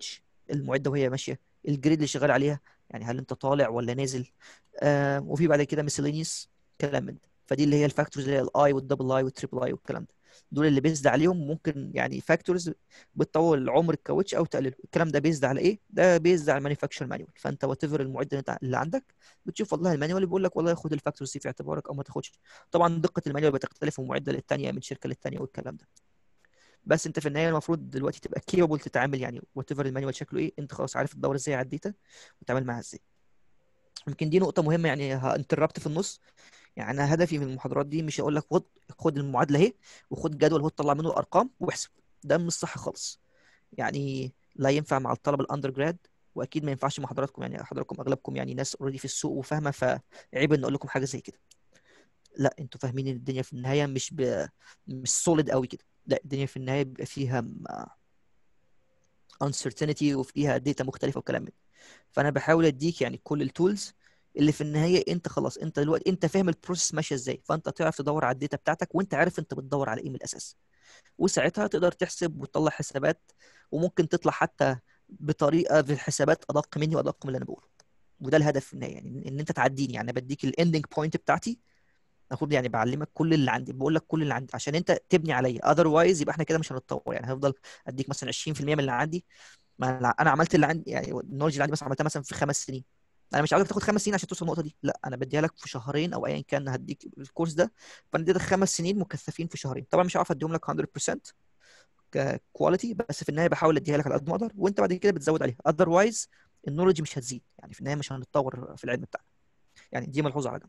المعده وهي ماشيه الجريد اللي شغال عليها يعني هل انت طالع ولا نازل آه وفي بعد كده miscellaneous كلام من ده فدي اللي هي الفاكتورز اللي هي الاي والدبل اي والتريبل اي والكلام ده دول اللي بيزد عليهم ممكن يعني فاكتورز بتطول عمر الكاوتش او تقلله الكلام ده بيزد على ايه ده بيزد على المانيفاكتشر مانيوال فانت وات ايفر المعده اللي انت- اللي عندك بتشوف والله المانيوال بيقول لك والله خد الفاكتورز دي في اعتبارك او ما تاخدش طبعا دقه المانيوال بتختلف من معده للتانيه من شركه للتانيه والكلام ده بس انت في النهايه المفروض دلوقتي تبقى كيبل تتعامل يعني وات ايفر المانيوال شكله ايه انت خلاص عارف تدور ازاي على الداتا وتتعامل معاها ازاي يمكن دي نقطه مهمه يعني هانتربت في النص يعني انا هدفي من المحاضرات دي مش هقول لك خد خد المعادله اهي وخد جدول هو تطلع منه الارقام واحسب ده مش صح خالص يعني لا ينفع مع الطلبه الاندر جراد واكيد ما ينفعش مع حضراتكم يعني حضراتكم اغلبكم يعني ناس اوريدي في السوق وفاهمه فعيب ان اقول لكم حاجه زي كده لا انتوا فاهمين ان الدنيا في النهايه مش ب... مش سوليد قوي كده لا الدنيا في النهايه بيبقى فيها م- uncertainty وفيها داتا مختلفه وكلام من ده. فانا بحاول اديك يعني كل التولز اللي في النهايه انت خلاص انت دلوقتي انت فاهم البروسيس ماشيه ازاي فانت تعرف تدور على الداتا بتاعتك وانت عارف انت بتدور على ايه من الاساس وساعتها تقدر تحسب وتطلع حسابات وممكن تطلع حتى بطريقه في الحسابات ادق مني وادق من اللي انا بقوله وده الهدف في النهايه يعني ان انت تعديني يعني أنا بديك الاندنج بوينت بتاعتي المفروض يعني بعلمك كل اللي عندي بقول لك كل اللي عندي عشان انت تبني عليا اذروايز يبقى احنا كده مش هنتطور يعني هفضل اديك مثلا 20% من اللي عندي ما انا أنا عملت اللي عندي يعني النولج اللي عندي مثلا عملتها مثلا في خمس سنين انا مش عاوزك تاخد خمس سنين عشان توصل للنقطه دي لا انا بديها لك في شهرين او ايا كان هديك الكورس ده فانا اديتك خمس سنين مكثفين في شهرين طبعا مش هعرف اديهم لك 100% ككواليتي بس في النهايه بحاول اديها لك على قد ما اقدر وانت بعد كده بتزود عليها اذروايز النولج مش هتزيد يعني في النهايه مش هنتطور في العلم بتاعنا يعني دي ملحوظه على جنب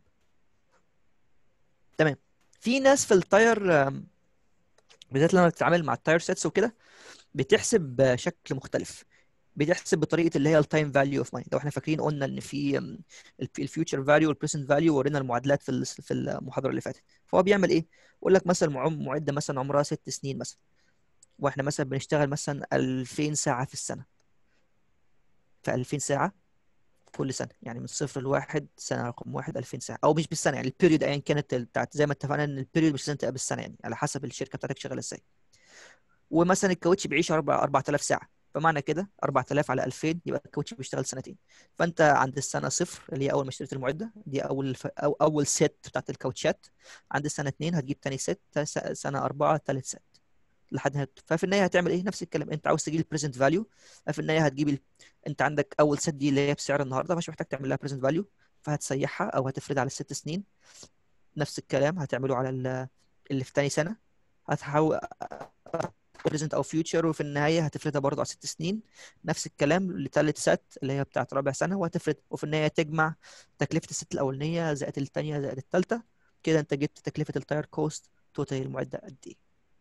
تمام في ناس في التاير آم، بالذات لما بتتعامل مع التاير سيتس وكده بتحسب بشكل مختلف بتحسب بطريقه اللي هي التايم فاليو اوف ماني لو احنا فاكرين قلنا ان في الفيوتشر فاليو والبريزنت فاليو ورينا المعادلات في ال- في المحاضره اللي فاتت فهو بيعمل ايه يقول لك مثلا مع- معده مثلا عمرها ست سنين مثلا واحنا مثلا بنشتغل مثلا 2000 ساعه في السنه ف 2000 ساعه كل سنه يعني من صفر لواحد سنه رقم واحد 2000 ساعه او مش بالسنه يعني البيريود ايا كانت بتاعت زي ما اتفقنا ان البيريود مش لازم تبقى بالسنه يعني على حسب الشركه بتاعتك شغاله ازاي ومثلا الكاوتش بيعيش 4 4000 ساعه فمعنى كده 4000 على 2000 يبقى الكاوتش بيشتغل سنتين فانت عند السنه صفر اللي هي اول ما اشتريت المعده دي اول ف... أو اول ست بتاعت الكاوتشات عند السنه 2 هتجيب تاني ست س- سنه 4 ثالث ست لحد هت... ففي النهايه هتعمل ايه نفس الكلام انت عاوز تجيب البريزنت فاليو ففي النهايه هتجيب ال... انت عندك اول ست دي اللي هي بسعر النهارده مش محتاج تعمل لها بريزنت فاليو فهتسيحها او هتفردها على الست سنين نفس الكلام هتعمله على ال- اللي في تاني سنه هتحاول بريزنت او فيوتشر وفي النهايه هتفردها برضه على ست سنين نفس الكلام لثالث ست اللي هي بتاعت رابع سنه وهتفرد وفي النهايه تجمع تكلفه الست الاولانيه زائد الثانيه زائد الثالثه كده انت جبت تكلفه التاير كوست توتال المعده قد ايه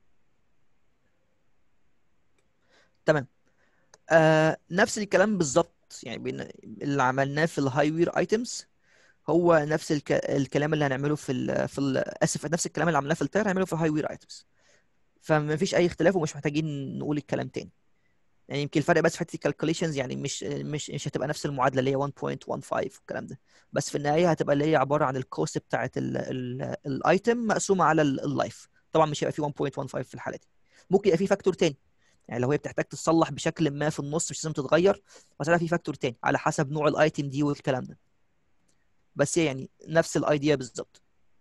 تمام آه نفس الكلام بالظبط يعني بين اللي عملناه في الهاي وير ايتمز هو نفس الك... الكلام اللي هنعمله في ال... في ال... اسف نفس الكلام اللي عملناه في التاير هنعمله في الهاي وير ايتمز فما فيش اي اختلاف ومش محتاجين نقول الكلام تاني يعني يمكن الفرق بس في حته الكالكوليشنز يعني مش مش مش هتبقى نفس المعادله اللي هي 1.15 والكلام ده بس في النهايه هتبقى اللي هي عباره عن الكوست بتاعت الايتم مقسومه على اللايف طبعا مش هيبقى في 1.15 في الحاله دي ممكن يبقى في فاكتور تاني يعني لو هي بتحتاج تصلح بشكل ما في النص مش لازم تتغير بس في فاكتور تاني على حسب نوع الايتم دي والكلام ده بس هي يعني نفس الايديا بالظبط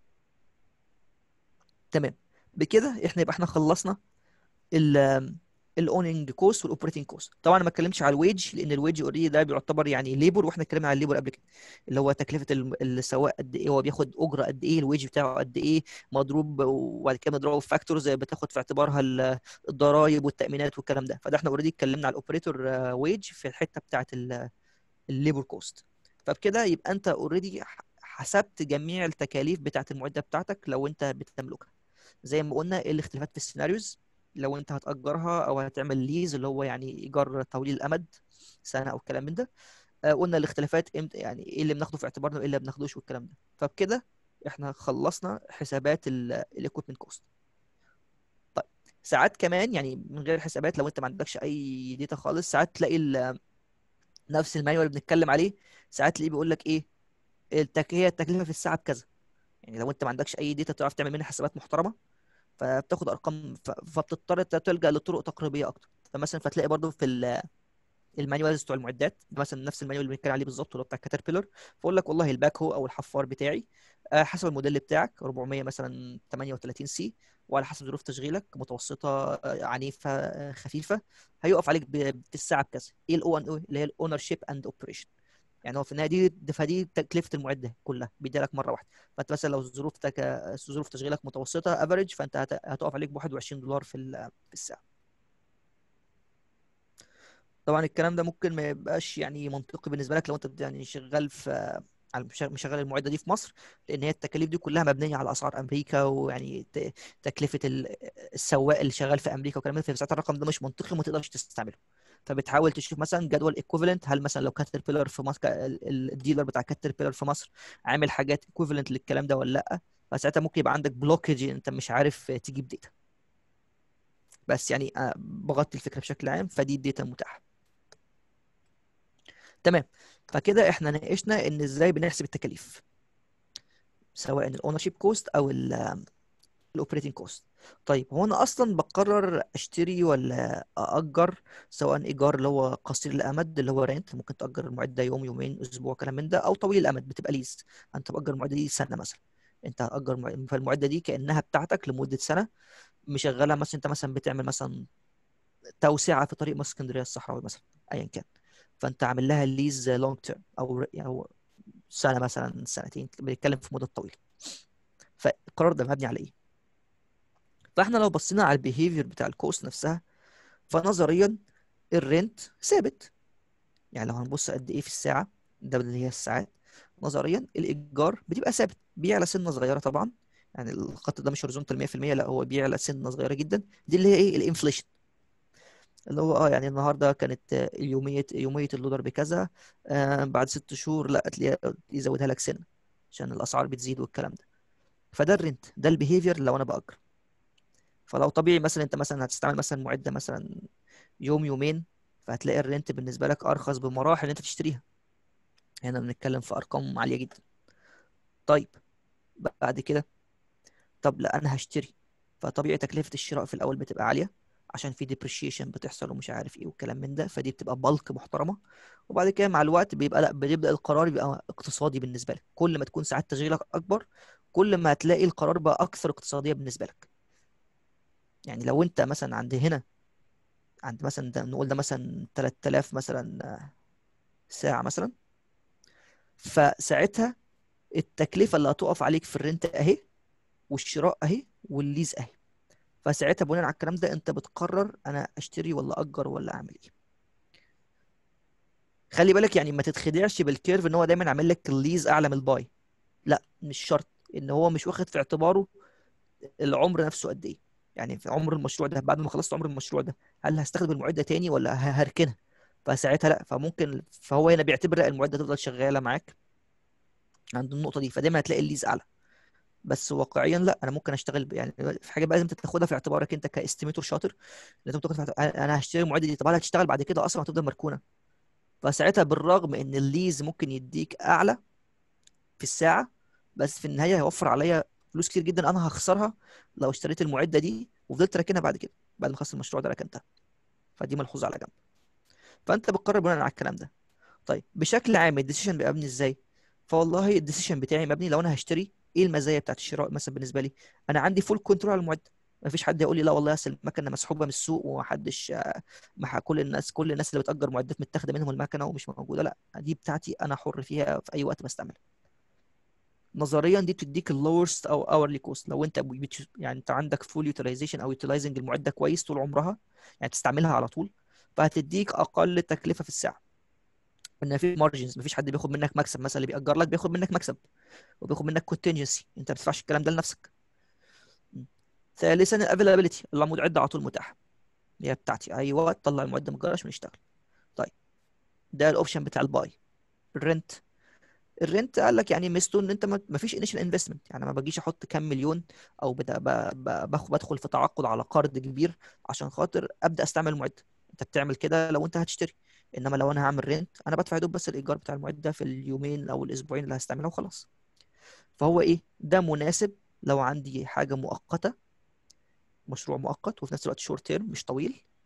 تمام بكده احنا يبقى احنا خلصنا ال الاوننج كوست والاوبريتنج كوست طبعا انا ما اتكلمتش على الويج لان الويج اوريدي ده بيعتبر يعني ليبر واحنا اتكلمنا على الليبر قبل كده اللي هو تكلفه ال- السواق قد ايه هو بياخد اجره قد ايه الويج بتاعه قد ايه مضروب وبعد كده مضروب في فاكتورز بتاخد في اعتبارها ال- الضرايب والتامينات والكلام ده فده احنا اوريدي اتكلمنا على الاوبريتور ويج في الحته بتاعه الليبر كوست فبكده يبقى انت اوريدي حسبت جميع التكاليف بتاعه المعده بتاعتك لو انت بتملكها زي ما قلنا ايه الاختلافات في السيناريوز لو انت هتأجرها او هتعمل ليز اللي هو يعني ايجار طويل الامد سنه او الكلام من ده آه، قلنا الاختلافات امتى يعني ايه اللي بناخده في اعتبارنا وايه اللي ما بناخدوش والكلام ده فبكده احنا خلصنا حسابات الايكويبمنت كوست طيب ساعات كمان يعني من غير حسابات لو انت ما عندكش اي داتا خالص ساعات تلاقي ال- نفس المانيوال اللي بنتكلم عليه ساعات تلاقيه بيقول لك ايه التك... هي التكلفه في الساعه بكذا يعني لو انت ما عندكش اي داتا تعرف تعمل منها حسابات محترمه فبتاخد ارقام ف... فبتضطر ت- تلجأ لطرق تقريبيه اكتر فمثلا فتلاقي برضو في ال... المانيوالز بتوع المعدات ده مثلا نفس المانيوال اللي بنتكلم عليه بالظبط اللي هو بتاع كاتربيلر فاقول لك والله الباك هو او الحفار بتاعي آه، حسب الموديل بتاعك 400 مثلا 38 سي وعلى حسب ظروف تشغيلك متوسطه آه، عنيفه آه، خفيفه هيقف عليك ب- بالساعه بكذا ايه الاو ان او اللي هي الاونر شيب اند اوبريشن يعني هو في النهايه دي ده- فدي تكلفه المعده كلها بيديها لك مره واحده فانت مثلا لو ظروف تك... ظروف تشغيلك متوسطه افريج فانت هت... هتقف عليك ب 21 دولار في ال... في الساعه طبعا الكلام ده ممكن ما يبقاش يعني منطقي بالنسبه لك لو انت بت- يعني شغال في على مش- مشغل المعده دي في مصر لان هي التكاليف دي كلها مبنيه على اسعار امريكا ويعني ت- تكلفه ال- السواق اللي شغال في امريكا وكلام ده فساعتها الرقم ده مش منطقي وما تقدرش تستعمله فبتحاول تشوف مثلا جدول ايكوفالنت هل مثلا لو كاتربيلر في مصر ال- ال- الديلر بتاع كاتربيلر في مصر عامل حاجات ايكوفالنت للكلام ده ولا لا فساعتها ممكن يبقى عندك بلوكج انت مش عارف تجيب داتا بس يعني آه، بغطي الفكره بشكل عام فدي الداتا المتاحه تمام فكده احنا ناقشنا ان ازاي بنحسب التكاليف سواء الاونر شيب كوست او الاوبريتنج كوست طيب هو انا اصلا بقرر اشتري ولا ااجر سواء ايجار اللي هو قصير الامد اللي هو رينت ممكن تاجر المعده يوم يومين اسبوع كلام من ده او طويل الامد بتبقى ليز انت بتاجر المعده دي سنه مثلا انت هتاجر مع- فالمعده دي كانها بتاعتك لمده سنه مشغلها مثلا انت مثلا بتعمل مثلا توسعه في طريق مصر اسكندريه الصحراوي مثلا ايا كان فانت عامل لها ليز لونج تيرم او او سنه مثلا سنتين بنتكلم في مده طويله فالقرار ده مبني على ايه فاحنا لو بصينا على البيهيفير بتاع الكوست نفسها فنظريا الرنت ثابت يعني لو هنبص قد ايه في الساعه ده اللي هي الساعات نظريا الايجار بتبقى ثابت بيعلى سنه صغيره طبعا يعني الخط ده مش هوريزونتال 100% لا هو بيعلى سنه صغيره جدا دي اللي هي ايه الانفليشن اللي هو اه يعني النهارده كانت آه، اليوميه يوميه اللودر بكذا آه بعد ست شهور لا تلاقيه يزودها لك سنه عشان الاسعار بتزيد والكلام ده فده الرنت ده البيهيفير لو انا باجر فلو طبيعي مثلا انت مثلا هتستعمل مثلا معده مثلا يوم يومين فهتلاقي الرنت بالنسبه لك ارخص بمراحل ان انت تشتريها هنا بنتكلم في ارقام عاليه جدا طيب بعد كده طب لا انا هشتري فطبيعي تكلفه الشراء في الاول بتبقى عاليه عشان في ديبريشيشن بتحصل ومش عارف ايه والكلام من ده فدي بتبقى بالك محترمه وبعد كده مع الوقت بيبقى لا بيبدا القرار يبقى اقتصادي بالنسبه لك كل ما تكون ساعات تشغيلك اكبر كل ما هتلاقي القرار بقى اكثر اقتصاديه بالنسبه لك يعني لو انت مثلا عند هنا عند مثلا ده نقول ده مثلا 3000 مثلا آه، ساعه مثلا فساعتها التكلفه اللي هتقف عليك في الرنت اهي والشراء اهي والليز اهي فساعتها بناء على الكلام ده انت بتقرر انا اشتري ولا اجر ولا اعمل ايه خلي بالك يعني ما تتخدعش بالكيرف ان هو دايما عامل لك الليز اعلى من الباي لا مش شرط ان هو مش واخد في اعتباره العمر نفسه قد ايه يعني في عمر المشروع ده بعد ما خلصت عمر المشروع ده هل هستخدم المعده تاني ولا ه- هركنها فساعتها لا فممكن فهو هنا بيعتبر لا المعده تفضل شغاله معاك عند النقطه دي فدايما هتلاقي الليز اعلى بس واقعيا لا انا ممكن اشتغل ب- يعني في حاجه بقى لازم تاخدها في اعتبارك انت كاستيميتور شاطر لازم تاخد في اعتبارك انا هشتري المعده دي طب هل هتشتغل بعد كده اصلا هتفضل مركونه فساعتها بالرغم ان الليز ممكن يديك اعلى في الساعه بس في النهايه هيوفر عليا فلوس كتير جدا انا هخسرها لو اشتريت المعده دي وفضلت راكنها بعد كده بعد ما خلصت المشروع ده ركنتها فدي ملحوظه على جنب فانت بتقرر بناء على الكلام ده طيب بشكل عام الديسيشن بيبقى مبني ازاي فوالله الديسيشن بتاعي مبني لو انا هشتري ايه المزايا بتاعت الشراء مثلا بالنسبه لي انا عندي فول كنترول على المعده مفيش حد يقول لي لا والله اصل المكنه مسحوبه من السوق ومحدش آه، مح- كل الناس كل الناس اللي بتأجر معدات متاخده منهم المكنه ومش موجوده لا دي بتاعتي انا حر فيها في اي وقت بستعملها نظريا دي بتديك اللورست او اورلي كوست لو انت بتش- يعني انت عندك فول يوتيلايزيشن او يوتيلايزنج المعده كويس طول عمرها يعني تستعملها على طول فهتديك اقل تكلفه في الساعه ان في مارجنز مفيش حد بياخد منك مكسب مثلا اللي بيأجر لك بياخد منك مكسب وبياخد منك كونتنجنسي انت ما بتدفعش الكلام ده لنفسك م. ثالثا الافيلابيلتي العمود عده على طول متاحه هي بتاعتي اي وقت طلع المعده من الجراج ونشتغل طيب ده الاوبشن بتاع الباي الرنت الرنت قال لك يعني ميزته ان انت ما فيش انيشال انفستمنت يعني ما بجيش احط كام مليون او بدا ب- ب- باخد بدخل في تعاقد على قرض كبير عشان خاطر ابدا استعمل المعده انت بتعمل كده لو انت هتشتري انما لو انا هعمل رنت انا بدفع يا دوب بس الايجار بتاع المعده في اليومين او الاسبوعين اللي هستعملها وخلاص فهو ايه ده مناسب لو عندي حاجه مؤقته مشروع مؤقت وفي نفس الوقت شورت تيرم مش طويل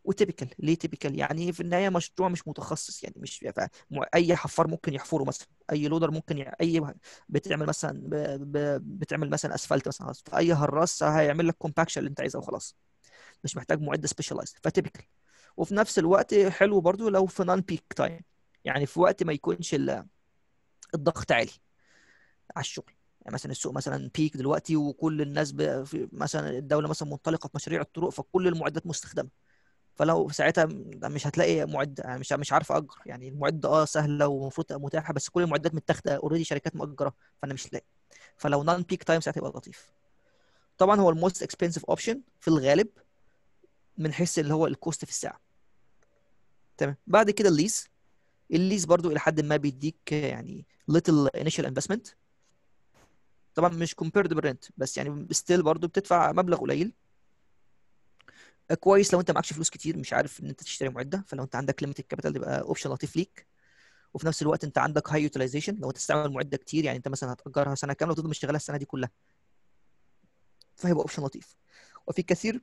وتيبيكال ليه تيبيكال يعني في النهايه مشروع مش متخصص يعني مش ف- م- اي حفار ممكن يحفره مثلا اي لودر ممكن ي... اي بتعمل مثلا ب... ب... بتعمل مثلا اسفلت مثلا فاي هراس هيعمل لك كومباكشن اللي انت عايزه وخلاص مش محتاج معده سبيشاليزد فتيبيكال وفي نفس الوقت حلو برضو لو في نون بيك تايم يعني في وقت ما يكونش ال- الضغط عالي على الشغل يعني مثلا السوق مثلا بيك دلوقتي وكل الناس ب... في مثلا الدوله مثلا منطلقه في مشاريع الطرق فكل المعدات مستخدمه فلو ساعتها مش هتلاقي معده يعني مش مش عارف اجر يعني المعده اه سهله ومفروض تبقى متاحه بس كل المعدات متاخده اوريدي شركات مأجره فانا مش لاقي فلو نون بيك تايم ساعتها يبقى لطيف طبعا هو الموست اكسبنسيف اوبشن في الغالب من حيث اللي هو الكوست في الساعه تمام بعد كده الليز الليز برضو الى حد ما بيديك يعني little initial investment طبعا مش compared بالرنت بس يعني ستيل برضو بتدفع مبلغ قليل كويس لو انت معكش فلوس كتير مش عارف ان انت تشتري معده فلو انت عندك ليميتد كابيتال يبقى اوبشن لطيف ليك وفي نفس الوقت انت عندك هاي يوتيلايزيشن لو انت تستعمل معده كتير يعني انت مثلا هتاجرها سنه كامله وتفضل مشغلها السنه دي كلها فهيبقى اوبشن لطيف وفي كثير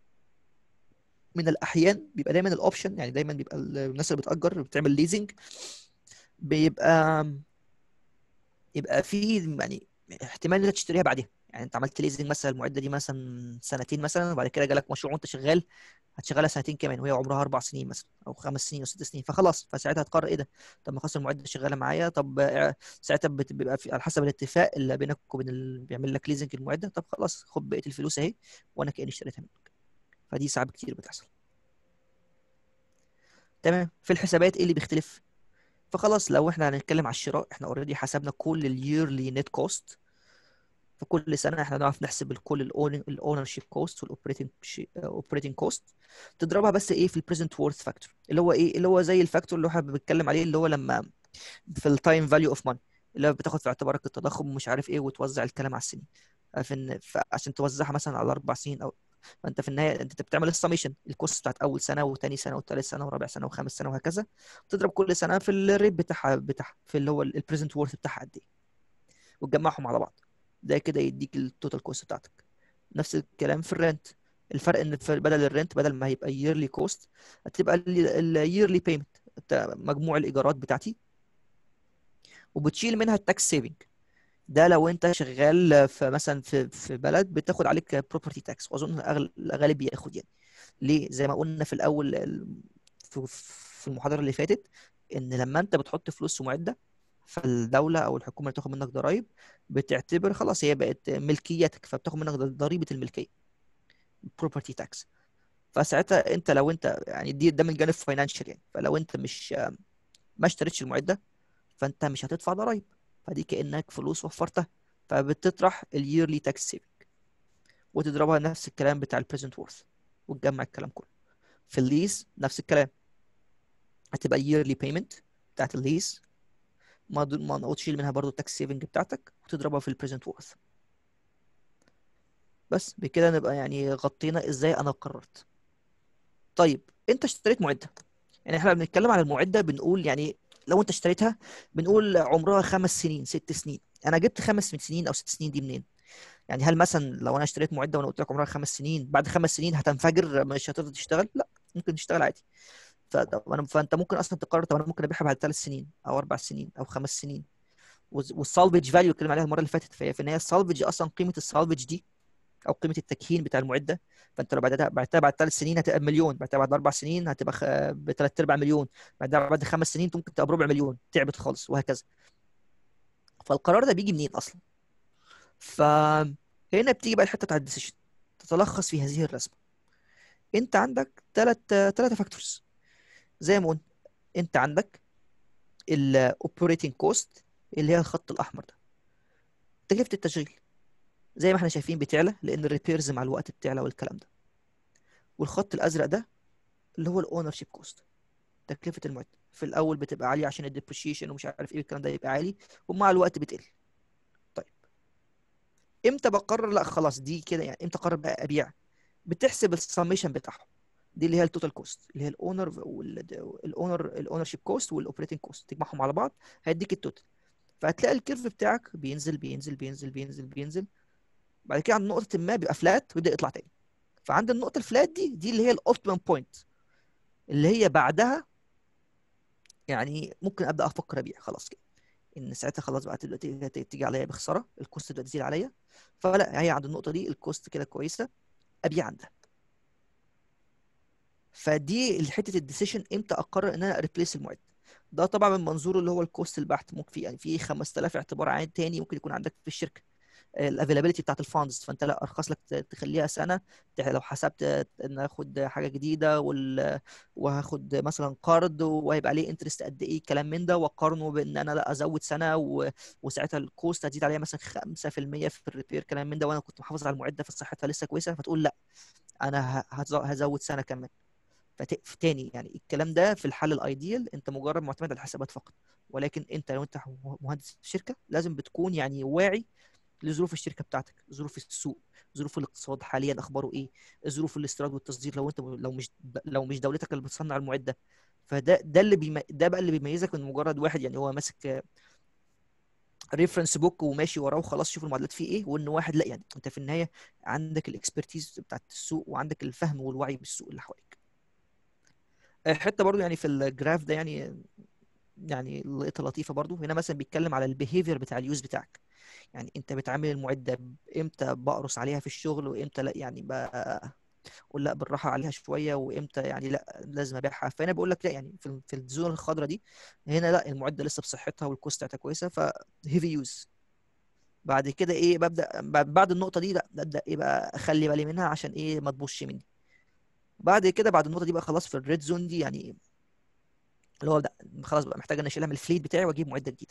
من الاحيان بيبقى دايما الاوبشن يعني دايما بيبقى الناس اللي بتاجر بتعمل ليزنج بيبقى يبقى في يعني احتمال ان انت تشتريها بعدين يعني انت عملت ليزنج مثلا المعده دي مثلا سنتين مثلا وبعد كده جالك مشروع وانت شغال هتشغلها سنتين كمان وهي عمرها اربع سنين مثلا او خمس سنين او ست سنين فخلاص فساعتها هتقرر ايه ده طب ما خلاص المعده شغاله معايا طب اه، ساعتها بت- بيبقى في على حسب الاتفاق اللي بينك وبين اللي بيعمل لك ليزنج المعده طب خلاص خد بقيه الفلوس اهي وانا كاني اشتريتها منك فدي ساعات كتير بتحصل تمام في الحسابات ايه اللي بيختلف فخلاص لو احنا هنتكلم على الشراء احنا اوريدي حسبنا كل الييرلي نت كوست فكل سنه احنا نعرف نحسب الكل الاونر شيب كوست والاوبريتنج اوبريتنج كوست تضربها بس ايه في البريزنت وورث فاكتور اللي هو ايه اللي هو زي الفاكتور اللي احنا بنتكلم عليه اللي هو لما في التايم فاليو اوف ماني اللي هو بتاخد في اعتبارك التضخم ومش عارف ايه وتوزع الكلام على السنين فإن عشان توزعها مثلا على اربع سنين او فانت في النهايه انت بتعمل السميشن الكوست بتاعت اول سنه وثاني سنه وثالث سنه ورابع سنه وخامس سنه وهكذا تضرب كل سنه في الريت بتاعها بتاعها في اللي هو البريزنت وورث بتاعها قد ايه وتجمعهم على بعض ده كده يديك التوتال كوست بتاعتك نفس الكلام في الرنت الفرق ان في بدل الرنت بدل ما هيبقى yearly كوست هتبقى اليرلي بيمنت مجموع الايجارات بتاعتي وبتشيل منها التاكس سيفنج ده لو انت شغال في مثلا في في بلد بتاخد عليك بروبرتي تاكس واظن أغل- الغالب بياخد يعني ليه زي ما قلنا في الاول ال- في في المحاضره اللي فاتت ان لما انت بتحط فلوس في معده فالدوله او الحكومه اللي بتاخد منك ضرائب بتعتبر خلاص هي بقت ملكيتك فبتاخد منك ضريبه الملكيه بروبرتي تاكس فساعتها انت لو انت يعني دي ده من جانب فاينانشال يعني فلو انت مش ما اشتريتش المعده فانت مش هتدفع ضرائب فدي كانك فلوس وفرتها فبتطرح الييرلي تاكس سيفنج وتضربها نفس الكلام بتاع البريزنت وورث وتجمع الكلام كله في الليز نفس الكلام هتبقى yearly payment بتاعت الليز ما ما تشيل منها برضو التاكس سيفنج بتاعتك وتضربها في البريزنت وورث بس بكده نبقى يعني غطينا ازاي انا قررت طيب انت اشتريت معده يعني احنا بنتكلم على المعده بنقول يعني لو انت اشتريتها بنقول عمرها خمس سنين ست سنين انا جبت خمس سنين او ست سنين دي منين يعني هل مثلا لو انا اشتريت معده وانا قلت لك عمرها خمس سنين بعد خمس سنين هتنفجر مش هتقدر تشتغل لا ممكن تشتغل عادي فأنا فانت ممكن اصلا تقرر طب انا ممكن ابيعها بعد ثلاث سنين او اربع سنين او خمس سنين والسالفج فاليو اتكلم عليها المره اللي فاتت فهي في النهايه السالفج اصلا قيمه السالفج دي او قيمه التكهين بتاع المعده فانت لو بعدها بعتها بعد ثلاث سنين هتبقى بمليون بعتها بعد اربع سنين هتبقى خ... بثلاث ارباع مليون بعدها بعد خمس سنين ممكن تبقى بربع مليون تعبت خالص وهكذا فالقرار ده بيجي منين اصلا فهنا بتيجي بقى الحته بتاع الديسيشن تتلخص في هذه الرسمه انت عندك ثلاث ثلاثه فاكتورز زي ما قلنا انت عندك الاوبريتنج كوست اللي هي الخط الاحمر ده تكلفه التشغيل زي ما احنا شايفين بتعلى لان الريبيرز مع الوقت بتعلى والكلام ده والخط الازرق ده اللي هو الاونر شيب كوست تكلفه المعده في الاول بتبقى عاليه عشان الديبريشيشن ومش عارف ايه الكلام ده يبقى عالي ومع الوقت بتقل طيب امتى بقرر لا خلاص دي كده يعني امتى اقرر بقى ابيع بتحسب السميشن بتاعهم دي اللي هي التوتال كوست اللي هي الاونر الاونر الاونر شيب كوست والاوبريتنج كوست تجمعهم على بعض هيديك التوتال فهتلاقي الكيرف بتاعك بينزل بينزل بينزل بينزل بينزل بعد كده عند نقطة ما بيبقى فلات ويبدأ يطلع تاني فعند النقطة الفلات دي دي اللي هي الاوبتيمم بوينت اللي هي بعدها يعني ممكن ابدا افكر ابيع خلاص كده ان ساعتها خلاص بقى تبدا تيجي تيجي عليا بخساره الكوست تبدا تزيد عليا فلا هي عند النقطه دي الكوست كده كويسه ابيع عندها فدي حته الديسيشن امتى اقرر ان انا اريبليس المعد ده طبعا من منظور اللي هو الكوست البحت ممكن في يعني في 5000 اعتبار عين تاني ممكن يكون عندك في الشركه الافيلابيلتي بتاعت الفاندز فانت لا ارخص لك ت- تخليها سنه تح- لو حسبت ان اخد حاجه جديده وال... وهاخد مثلا قرض وهيبقى عليه انترست قد ايه كلام من ده واقارنه بان انا لا ازود سنه و... وساعتها الكوست هتزيد عليها مثلا 5% في الريبير كلام من ده وانا كنت محافظ على المعده في صحتها لسه كويسه فتقول لا انا ه- هتز- هزود سنه كمان فت... تاني يعني الكلام ده في الحل الايديال انت مجرد معتمد على الحسابات فقط ولكن انت لو انت مهندس في شركه لازم بتكون يعني واعي لظروف الشركه بتاعتك ظروف السوق ظروف الاقتصاد حاليا اخباره ايه ظروف الاستيراد والتصدير لو انت لو مش لو مش دولتك اللي بتصنع المعده فده ده اللي بيم... ده بقى اللي بيميزك من مجرد واحد يعني هو ماسك ريفرنس بوك وماشي وراه وخلاص شوف المعادلات فيه ايه وان واحد لا يعني انت في النهايه عندك الاكسبرتيز بتاعت السوق وعندك الفهم والوعي بالسوق اللي حواليك حته برضو يعني في الجراف ده يعني يعني لقيتها لطيفه برضو هنا مثلا بيتكلم على البيهيفير بتاع اليوز بتاعك يعني انت بتعامل المعده امتى بقرص عليها في الشغل وامتى لا يعني بقى اقول لا بالراحه عليها شويه وامتى يعني لا لازم ابيعها فانا بقول لك لا يعني في في الزون الخضراء دي هنا لا المعده لسه بصحتها والكوست بتاعتها كويسه فهيفي يوز بعد كده ايه ببدا بعد النقطه دي لا ببدا ايه بقى اخلي بالي منها عشان ايه ما تبوظش مني بعد كده بعد النقطه دي بقى خلاص في الريد زون دي يعني اللي هو لا خلاص بقى محتاج ان اشيلها من الفليت بتاعي واجيب معده جديده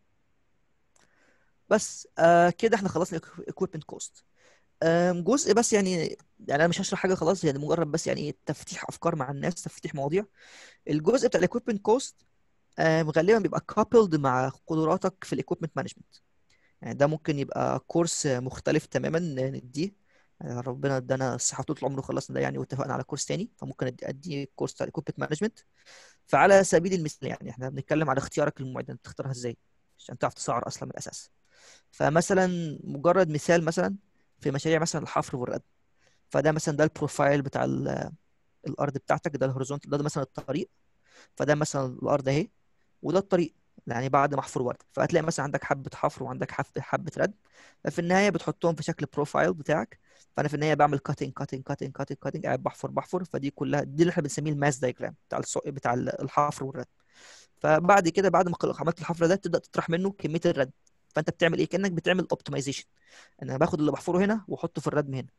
بس آه كده احنا خلصنا الايكويبمنت كوست جزء بس يعني يعني انا مش هشرح حاجه خلاص يعني مجرد بس يعني ايه تفتيح افكار مع الناس تفتيح مواضيع الجزء بتاع الايكويبمنت كوست غالبا بيبقى كابلد مع قدراتك في الايكويبمنت مانجمنت يعني ده ممكن يبقى كورس مختلف تماما نديه يعني ربنا ادانا الصحه طول العمر وخلصنا ده يعني واتفقنا على كورس تاني فممكن ادي ادي كورس بتاع الايكويبمنت مانجمنت فعلى سبيل المثال يعني احنا بنتكلم على اختيارك للمعده انت تختارها ازاي عشان تعرف تسعر اصلا من الاساس فمثلا مجرد مثال مثلا في مشاريع مثلا الحفر والردم فده مثلا ده البروفايل بتاع ال- الارض بتاعتك ده الهوريزونتال ده, ده مثلا الطريق فده مثلا الارض اهي وده الطريق يعني بعد ما احفر ورد فهتلاقي مثلا عندك حبه حفر وعندك حبه حبه ردم ففي النهايه بتحطهم في شكل بروفايل بتاعك فانا في النهايه بعمل كاتنج كاتنج كاتنج كاتنج كاتنج قاعد بحفر بحفر فدي كلها دي اللي احنا بنسميه الماس دايجرام بتاع السوق بتاع الحفر والردم فبعد كده بعد ما عملت الحفر ده تبدا تطرح منه كميه الردم فانت بتعمل ايه كانك بتعمل اوبتمايزيشن انا باخد اللي بحفره هنا واحطه في الردم هنا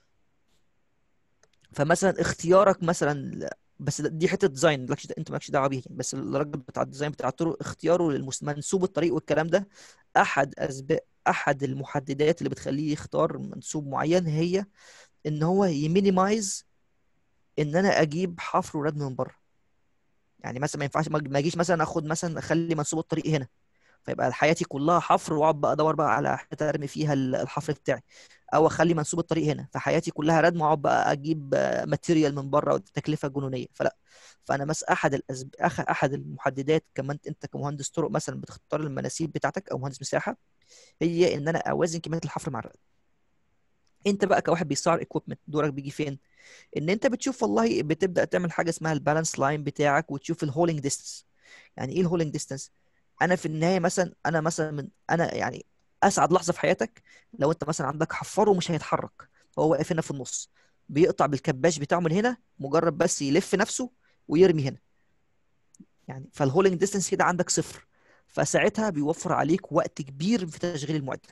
فمثلا اختيارك مثلا بس دي حته ديزاين مالكش انت مالكش دعوه بيها يعني بس الراجل بتاع الديزاين بتاع الطرق اختياره للمنسوب الطريق والكلام ده احد اسباب احد المحددات اللي بتخليه يختار منسوب معين هي ان هو يمينيمايز ان انا اجيب حفر ورد من بره يعني مثلا ما ينفعش ما اجيش مثلا اخد مثلا اخلي منسوب الطريق هنا فيبقى حياتي كلها حفر واقعد بقى ادور بقى على حته ارمي فيها الحفر بتاعي او اخلي منسوب الطريق هنا فحياتي كلها ردم واقعد بقى اجيب ماتيريال من بره وتكلفه جنونيه فلا فانا بس احد الأسب... احد المحددات كمان انت كمهندس طرق مثلا بتختار المناسيب بتاعتك او مهندس مساحه هي ان انا اوازن كميه الحفر مع الردم انت بقى كواحد بيسعر ايكويبمنت دورك بيجي فين ان انت بتشوف والله بتبدا تعمل حاجه اسمها البالانس لاين بتاعك وتشوف الهولينج ديستنس يعني ايه الهولينج ديستنس انا في النهايه مثلا انا مثلا من انا يعني اسعد لحظه في حياتك لو انت مثلا عندك حفار ومش هيتحرك هو واقف هنا في النص بيقطع بالكباش بتاعه من هنا مجرد بس يلف نفسه ويرمي هنا يعني فالهولينج ديستنس كده عندك صفر فساعتها بيوفر عليك وقت كبير في تشغيل المعده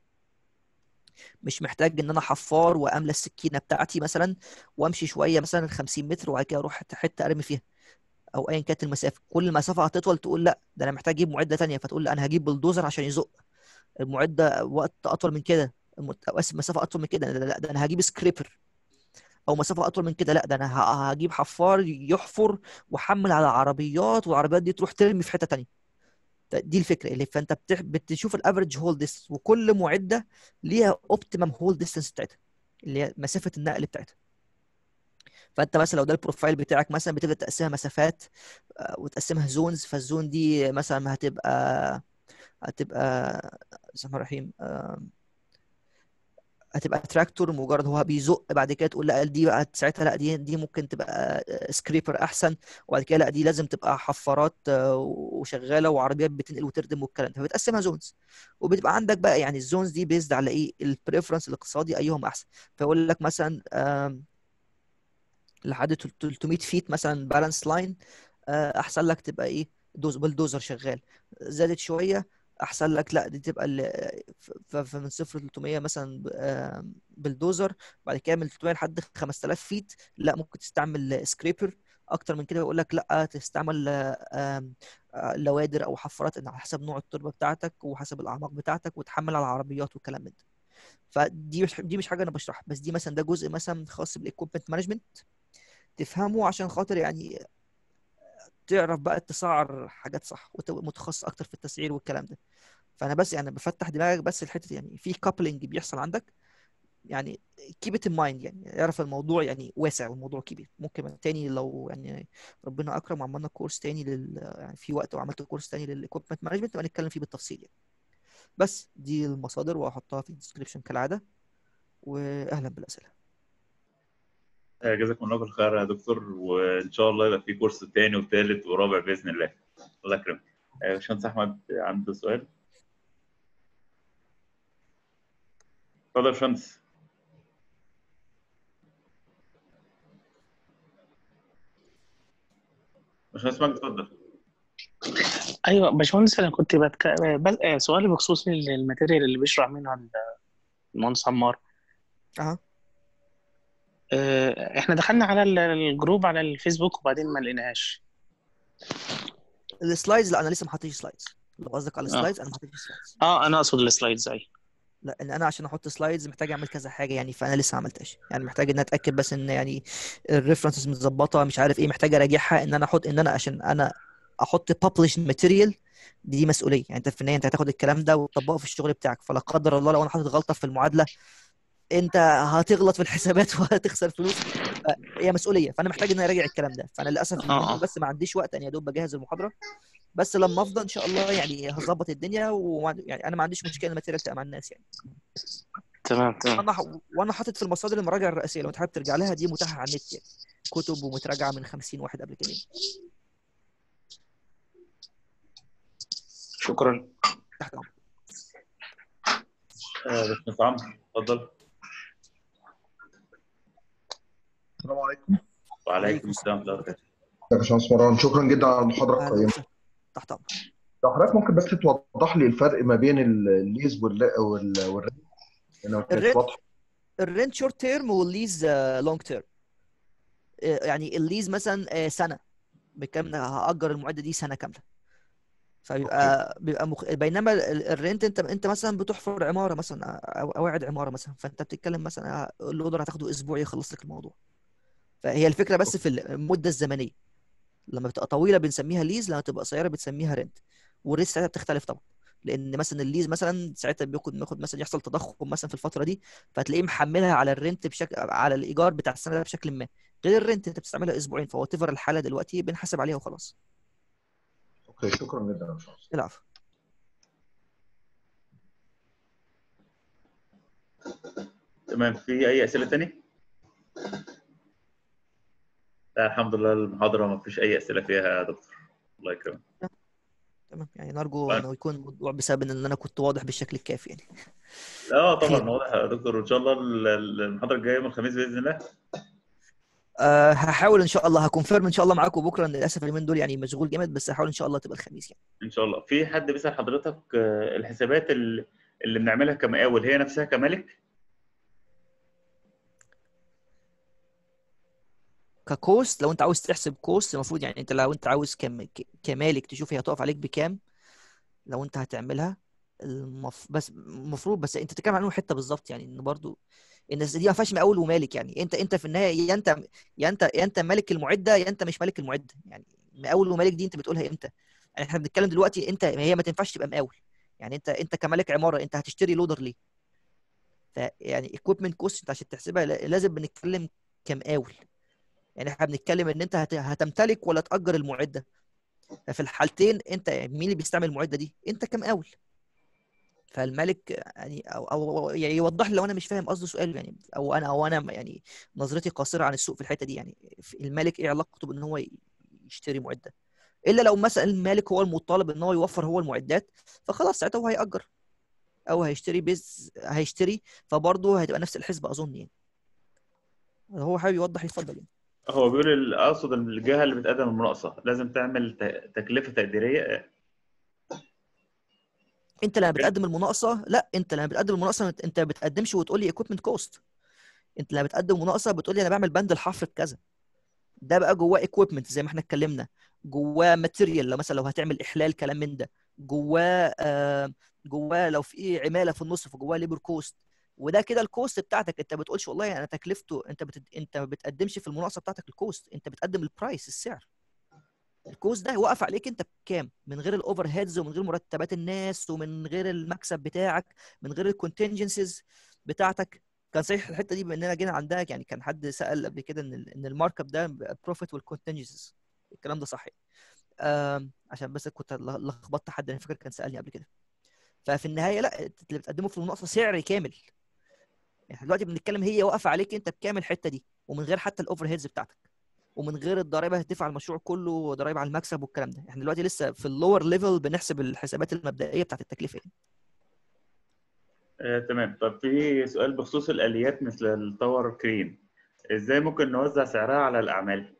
مش محتاج ان انا حفار واملى السكينه بتاعتي مثلا وامشي شويه مثلا 50 متر وبعد كده اروح حته ارمي فيها او ايا كانت المسافه كل المسافه هتطول تقول لا ده انا محتاج اجيب معده ثانيه فتقول لا انا هجيب بلدوزر عشان يزق المعده وقت اطول من كده اسف مسافه اطول من كده لا ده انا هجيب سكريبر او مسافه اطول من كده لا ده انا هجيب حفار يحفر وحمل على عربيات والعربيات دي تروح ترمي في حته ثانيه دي الفكره اللي فانت بتح... بتشوف الافريج هول ديستنس وكل معده ليها اوبتيمم هول ديستنس بتاعتها اللي هي مسافه النقل بتاعتها فانت مثلا لو ده البروفايل بتاعك مثلا بتبدا تقسمها مسافات وتقسمها زونز فالزون دي مثلا هتبقى هتبقى بسم الله الرحمن الرحيم هتبقى تراكتور مجرد هو بيزق بعد كده تقول لا دي بقى ساعتها لا دي دي ممكن تبقى سكريبر احسن وبعد كده لا دي لازم تبقى حفارات آه، وشغاله وعربيات بتنقل وتردم والكلام ده فبتقسمها زونز وبتبقى عندك بقى يعني الزونز دي بيزد على ايه البريفرنس الاقتصادي ايهم احسن فيقول لك مثلا آم، لحد 300 فيت مثلا بالانس لاين احسن لك تبقى ايه دوز بالدوزر شغال زادت شويه احسن لك لا دي تبقى ال- ف- ف- فمن صفر ل 300 مثلا ب- آم، بالدوزر بعد كده من 300 لحد 5000 فيت لا ممكن تستعمل سكريبر اكتر من كده بيقول لك لا تستعمل آم، آه، لوادر او حفارات على حسب نوع التربه بتاعتك وحسب الاعماق بتاعتك وتحمل على العربيات والكلام من ده فدي مش دي مش حاجه انا بشرحها بس دي مثلا ده جزء مثلا خاص بالاكويبمنت مانجمنت تفهمه عشان خاطر يعني تعرف بقى تسعر حاجات صح وتبقى متخصص اكتر في التسعير والكلام ده فانا بس يعني بفتح دماغك بس الحته يعني في كابلنج بيحصل عندك يعني keep it in mind يعني اعرف الموضوع يعني واسع والموضوع كبير ممكن تاني لو يعني ربنا اكرم وعملنا كورس تاني لل يعني في وقت وعملت كورس تاني للاكويبمنت مانجمنت نبقى نتكلم فيه بالتفصيل يعني بس دي المصادر وهحطها في الديسكربشن كالعاده واهلا بالاسئله آه، جزاكم الله كل خير يا دكتور وان شاء الله يبقى في كورس تاني وثالث ورابع باذن الله الله يكرمك آه، باشمهندس احمد عنده سؤال اتفضل يا باشمهندس باشمهندس مجدي اتفضل ايوه باشمهندس انا كنت بتك... بل... آه، سؤالي بخصوص الماتيريال اللي بيشرح منها المهندس عمار اها آه، احنا دخلنا على ال- الجروب على الفيسبوك وبعدين ما لقيناهاش السلايدز لا انا لسه ما حطيتش سلايدز لو قصدك على اه السلايدز انا ما حطيتش سلايدز اه انا اقصد السلايدز اي لا ان انا عشان احط سلايدز محتاج اعمل كذا حاجه يعني فانا لسه ما عملتهاش يعني محتاج ان أنا اتاكد بس ان يعني الريفرنسز متظبطه مش عارف ايه محتاج اراجعها ان انا احط ان انا عشان انا احط published material دي مسؤوليه يعني انت في النهايه انت هتاخد الكلام ده وتطبقه في الشغل بتاعك فلا قدر الله لو انا حاطط غلطه في المعادله انت هتغلط في الحسابات وهتخسر فلوس هي مسؤوليه فانا محتاج ان انا اراجع الكلام ده فانا للاسف اليومين اه دول اه بس ما عنديش وقت ان يا دوب بجهز المحاضره بس لما افضى ان شاء الله يعني هظبط الدنيا وما- يعني انا ما عنديش مشكله ان الماتيريال تبقى مع الناس يعني تمام تمام وانا ح- وانا حاطط في المصادر المراجع الرئيسيه لو انت حابب ترجع لها دي متاحه على النت يعني كتب ومتراجعه من 50 واحد قبل كده يعني. شكرا تحت امرك آه، باشمهندس عمرو اتفضل السلام عليكم وعليكم عليكم السلام السلام ورحمه الله وبركاته يا باشمهندس مروان شكرا جدا على المحاضره اهلا القيمه وسهلا تحت امرك لو حضرتك ممكن بس توضح لي الفرق ما بين الليز وال- وال- والرنت لأنه ما كانتش الرنت واضحه الرنت شورت تيرم والليز لونج تيرم يعني الليز مثلا آه، سنه بكام هاجر المعده دي سنه كامله اوكي فبيبقى بيبقى مخ... بينما ال- الرنت انت انت مثلا بتحفر عماره مثلا او قواعد عماره مثلا فانت بتتكلم مثلا الاوردر هتاخده اسبوع يخلص لك الموضوع فهي الفكره بس في المده الزمنيه لما بتبقى طويله بنسميها ليز لما تبقى قصيره بتسميها رنت والريت ساعتها بتختلف طبعا لان مثلا الليز مثلا ساعتها بياخد بياخد مثلا يحصل تضخم مثلا في الفتره دي فتلاقيه محملها على الرنت بشكل على الايجار بتاع السنه ده بشكل ما غير الرنت انت بتستعملها اسبوعين فهو تفر الحاله دلوقتي بنحاسب عليها وخلاص اوكي شكرا جدا يا باشمهندس العفو تمام في اي اسئله تاني لا الحمد لله المحاضره ما فيش اي اسئله فيها يا دكتور الله يكرمك تمام يعني نرجو طيب. انه يكون الموضوع بسبب ان انا كنت واضح بالشكل الكافي يعني اه طبعا خير. واضح يا دكتور ان شاء الله ال- ال- المحاضره الجايه يوم الخميس باذن الله أه هحاول ان شاء الله هكونفيرم ان شاء الله معاكم بكره ان للاسف اليومين دول يعني مشغول جامد بس هحاول ان شاء الله تبقى الخميس يعني ان شاء الله في حد بيسال حضرتك آه، الحسابات ال- اللي بنعملها كمقاول هي نفسها كمالك ككوست لو انت عاوز تحسب كوست المفروض يعني انت لو انت عاوز كم ك- كمالك تشوف هي هتقف عليك بكام لو انت هتعملها المف... بس المفروض بس انت بتتكلم عن حته بالظبط يعني ان برضو الناس دي ما فيهاش مقاول ومالك يعني انت انت في النهايه يا انت يا انت يا انت مالك المعده يا انت مش مالك المعده يعني مقاول ومالك دي انت بتقولها امتى يعني احنا بنتكلم دلوقتي انت هي ما تنفعش تبقى مقاول يعني انت انت كمالك عماره انت هتشتري لودر ليه فيعني equipment cost انت عشان تحسبها لا- لازم بنتكلم كمقاول يعني احنا بنتكلم ان انت هت- هتمتلك ولا تأجر المعده ففي الحالتين انت مين اللي بيستعمل المعده دي انت كمقاول فالمالك يعني او او يعني يوضح لي لو انا مش فاهم قصد سؤاله يعني او انا او انا يعني نظرتي قاصره عن السوق في الحته دي يعني المالك ايه علاقته بان هو يشتري معده الا لو مثلا المالك هو المطالب ان هو يوفر هو المعدات فخلاص ساعتها هو هيأجر او هيشتري بيز هيشتري فبرضه هتبقى نفس الحسبه اظن يعني هو حابب يوضح يتفضل يعني هو بيقول ال- اقصد إن الجهه اللي بتقدم المناقصه لازم تعمل ت- تكلفه تقديريه انت لما بتقدم المناقصه لا انت لما بتقدم المناقصه انت ما بتقدمش وتقول لي ايكويبمنت كوست انت لما بتقدم مناقصه بتقول لي انا بعمل بند الحفر بكذا ده بقى جواه ايكويبمنت زي ما احنا اتكلمنا جواه ماتيريال لو مثلا لو هتعمل احلال كلام من ده جواه آه جواه لو في عماله في النص فجواه ليبر كوست وده كده الكوست بتاعتك انت ما بتقولش والله انا تكلفته انت بتد... انت ما بتقدمش في المناقصه بتاعتك الكوست انت بتقدم البرايس السعر الكوست ده هيوقف عليك انت بكام من غير الاوفر هيدز ومن غير مرتبات الناس ومن غير المكسب بتاعك من غير الكونتنجنسيز بتاعتك كان صحيح الحته دي بما اننا جينا عندها يعني كان حد سال قبل كده ان ال- ان المارك اب ده بروفيت والكونتنجنسيز الكلام ده صح آم، عشان بس كنت ل- لخبطت حد انا فاكر كان سالني قبل كده ففي النهايه لا اللي بتقدمه في المناقصه سعر كامل احنا دلوقتي بنتكلم هي واقفه عليك انت بكام الحته دي ومن غير حتى الاوفر هيدز بتاعتك ومن غير الضرائب اللي هتدفع على المشروع كله وضرائب على المكسب والكلام ده احنا دلوقتي لسه في اللور ليفل بنحسب الحسابات المبدئيه بتاعت التكلفه يعني. آه، تمام طب في سؤال بخصوص الآليات مثل التاور كرين ازاي ممكن نوزع سعرها على الأعمال؟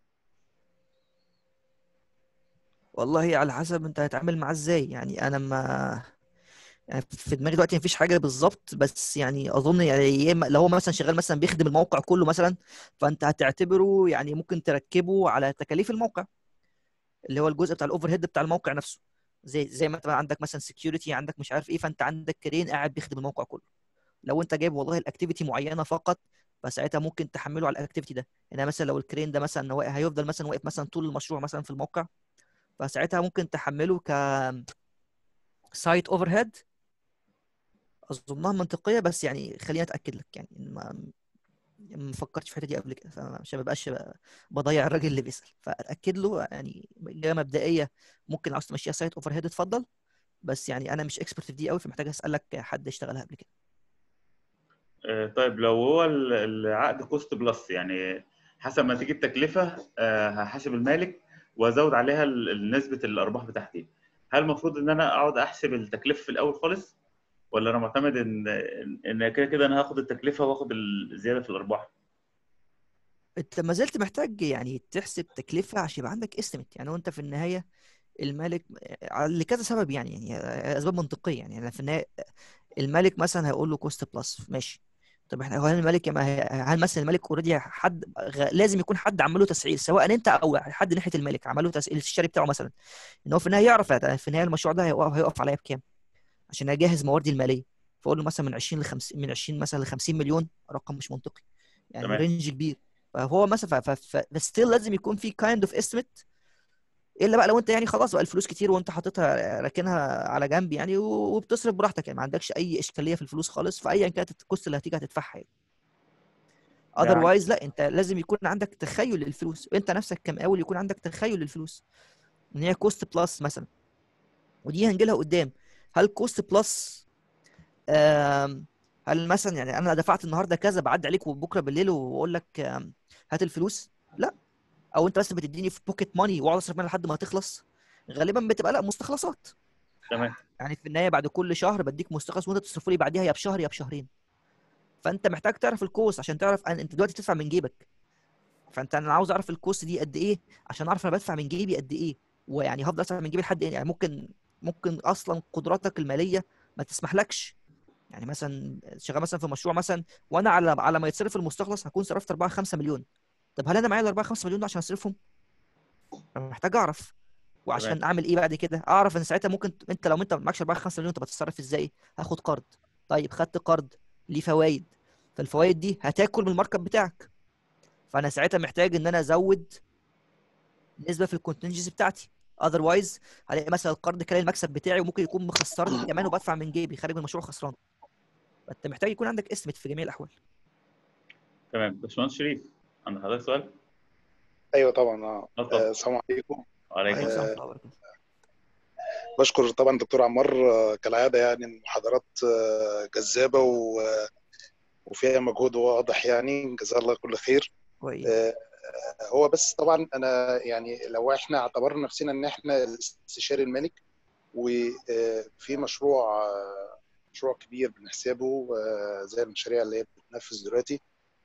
والله على حسب انت هتتعامل معاه ازاي يعني انا ما يعني في دماغي دلوقتي مفيش حاجه بالظبط بس يعني اظن يعني يا اما لو هو مثلا شغال مثلا بيخدم الموقع كله مثلا فانت هتعتبره يعني ممكن تركبه على تكاليف الموقع اللي هو الجزء بتاع الاوفر هيد بتاع الموقع نفسه زي زي ما انت عندك مثلا سكيورتي عندك مش عارف ايه فانت عندك كرين قاعد بيخدم الموقع كله لو انت جايب والله الاكتيفيتي معينه فقط فساعتها ممكن تحمله على الاكتيفيتي ده يعني مثلا لو الكرين ده مثلا واقف هيفضل مثلا واقف مثلا طول المشروع مثلا في الموقع فساعتها ممكن تحمله ك سايت اوفر هيد اظنها منطقيه بس يعني خليني اتاكد لك يعني ما ما فكرتش في الحته دي قبل كده فعشان ما بقاش بضيع الراجل اللي بيسال فاتاكد له يعني اجابه مبدئيه ممكن عاوز تمشيها سايت اوفر هيد اتفضل بس يعني انا مش اكسبرت في دي قوي فمحتاج اسالك حد اشتغلها قبل كده آه، طيب لو هو ال- العقد كوست بلس يعني حسب ما تيجي التكلفة آه، هحاسب المالك وازود عليها ال- ال- نسبة الأرباح بتاعتي هل المفروض إن أنا أقعد أحسب التكلفة في الأول خالص ولا أنا معتمد إن إن- إن كده كده أنا هاخد التكلفة وآخد الزيادة في الأرباح؟ انت ما زلت محتاج يعني تحسب تكلفه عشان يبقى عندك استيميت يعني وانت في النهايه المالك لكذا سبب يعني يعني اسباب منطقيه يعني أنا في النهايه المالك مثلا هيقول له كوست بلس ماشي طب احنا هل المالك ما هي- هل مثلا المالك اوريدي حد غ- لازم يكون حد عمل له تسعير سواء انت او حد ناحيه المالك عمل له تسعير الاستشاري بتاعه مثلا ان هو في النهايه يعرف في النهايه المشروع ده هيقف هيقف عليا بكام عشان اجهز مواردي الماليه فاقول له مثلا من 20 ل 50 من 20 مثلا ل 50 مليون رقم مش منطقي يعني تمام. رينج كبير فهو مثلا فستيل لازم يكون في كايند اوف استيميت الا بقى لو انت يعني خلاص بقى الفلوس كتير وانت حاططها راكنها على جنب يعني و- وبتصرف براحتك يعني ما عندكش اي اشكاليه في الفلوس خالص فايا كانت الكوست اللي هتيجي هتدفعها يعني يعني- اذروايز لا انت لازم يكون عندك تخيل للفلوس انت نفسك كمقاول يكون عندك تخيل للفلوس ان هي كوست بلس مثلا ودي هنجي لها قدام هل كوست بلس هل مثلا يعني انا دفعت النهارده كذا بعدي عليك وبكره بالليل واقول لك آم، هات الفلوس لا او انت بس بتديني في بوكيت ماني واقعد اصرف منها لحد ما تخلص غالبا بتبقى لا مستخلصات تمام يعني في النهايه بعد كل شهر بديك مستخلص وانت تصرفه لي بعديها يا بشهر يا بشهرين فانت محتاج تعرف الكوست عشان تعرف أن انت دلوقتي بتدفع من جيبك فانت انا عاوز اعرف الكوست دي قد ايه عشان اعرف انا بدفع من جيبي قد ايه ويعني هفضل ادفع من جيبي لحد ايه يعني ممكن ممكن اصلا قدراتك الماليه ما تسمحلكش يعني مثلا شغال مثلا في مشروع مثلا وانا على على ما يتصرف المستخلص هكون صرفت 4 5 مليون طب هل انا معايا ال 4 5 مليون دول عشان اصرفهم؟ انا محتاج اعرف وعشان تمام. اعمل ايه بعد كده؟ اعرف ان ساعتها ممكن انت لو انت معكش 4 5 مليون طب هتتصرف ازاي؟ هاخد قرض طيب خدت قرض ليه فوائد فالفوائد دي هتاكل من الماركت بتاعك فانا ساعتها محتاج ان انا ازود نسبه في الكونتنجنسي بتاعتي اذروايز هلاقي مثلا القرض كان المكسب بتاعي وممكن يكون مخسرني كمان وبدفع من جيبي خارج من المشروع خسران فانت محتاج يكون عندك استمت في جميع الاحوال تمام باشمهندس شريف عند حضرتك سؤال؟ ايوه طبعا اه اتفضل. آه، السلام عليكم وعليكم وعليكم السلام السلام ورحمه الله وبركاته بشكر طبعا دكتور عمار آه، كالعاده يعني المحاضرات آه، جذابه و- وفيها مجهود واضح يعني جزاه الله كل خير كويس آه، هو بس طبعا انا يعني لو احنا اعتبرنا نفسنا ان احنا الاستشاري الملك وفي مشروع آه، مشروع كبير بنحسبه آه، زي المشاريع اللي هي بتتنفذ دلوقتي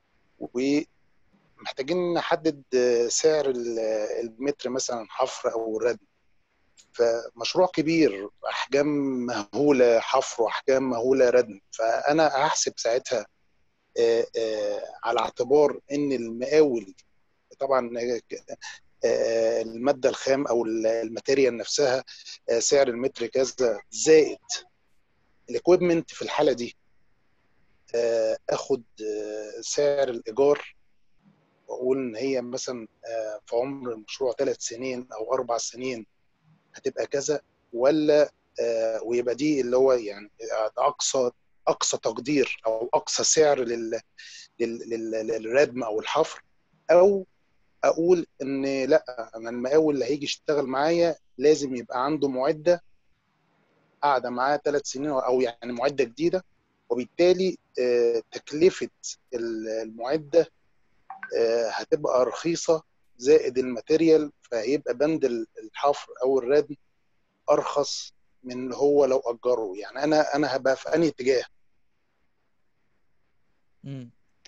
ومحتاجين نحدد آه، سعر ال- المتر مثلا حفر او ردم فمشروع كبير احجام مهوله حفر واحجام مهوله ردم فانا هحسب ساعتها آه، آه، على اعتبار ان المقاول طبعا آه، الماده الخام او الماتيريال نفسها آه، سعر المتر كذا زائد الاكويبمنت في الحاله دي آه، اخد آه، سعر الايجار واقول ان هي مثلا آه، في عمر المشروع ثلاث سنين او اربع سنين هتبقى كذا ولا آه، ويبقى دي اللي هو يعني اقصى اقصى تقدير او اقصى سعر لل لل- لل- للردم او الحفر او اقول ان لا انا المقاول اللي هيجي يشتغل معايا لازم يبقى عنده معده قاعده معاه ثلاث سنين او يعني معده جديده وبالتالي آه، تكلفه ال- المعده آه، هتبقى رخيصه زائد الماتيريال فهيبقى بند ال- الحفر او الردم ارخص من هو لو اجره يعني انا انا هبقى في انهي اتجاه مم.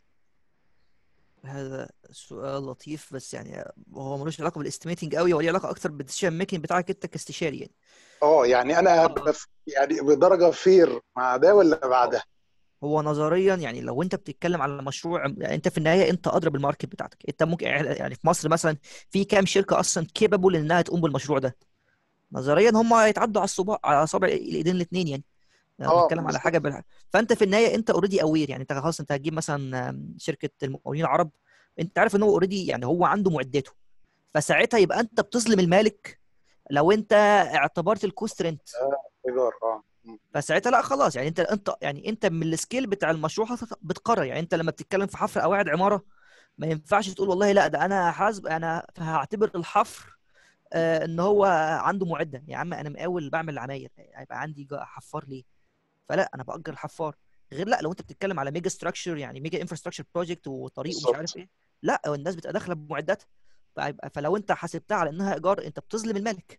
هذا سؤال لطيف بس يعني هو ملوش علاقه بالاستيميتنج قوي هو ليه علاقه اكتر بالديسيشن ميكنج بتاعك انت كاستشاري يعني اه يعني انا هبقى في- يعني بدرجه فير مع ده ولا مع ده هو نظريا يعني لو انت بتتكلم على مشروع يعني انت في النهايه انت ادرى بالماركت بتاعتك انت ممكن يعني في مصر مثلا في كام شركه اصلا كيبل انها تقوم بالمشروع ده نظريا هم هيتعدوا على الصباع على اصابع الايدين الاثنين يعني لو اه بنتكلم على بالظبط حاجه بالح... فانت في النهايه انت اوريدي اوير يعني انت خلاص انت هتجيب مثلا آم، شركه المقاولين العرب انت عارف ان هو اوريدي يعني هو عنده معداته فساعتها يبقى انت بتظلم المالك لو انت اعتبرت الكوست رنت ايجار اه م. فساعتها لا خلاص يعني انت انت يعني انت من السكيل بتاع المشروع هت- بتقرر يعني انت لما بتتكلم في حفر قواعد عماره ما ينفعش تقول والله لا ده انا حاسب انا هعتبر الحفر آه ان هو عنده معده يا عم انا مقاول بعمل عماير هيبقى عندي جا- حفار ليه فلا انا باجر الحفار غير لا لو انت بتتكلم على ميجا ستراكشر يعني ميجا انفراستراكشر بروجكت وطريق ومش عارف بالظبط ايه لا الناس بتبقى داخله بمعداتها فيبقى فلو انت حسبتها على انها ايجار انت بتظلم المالك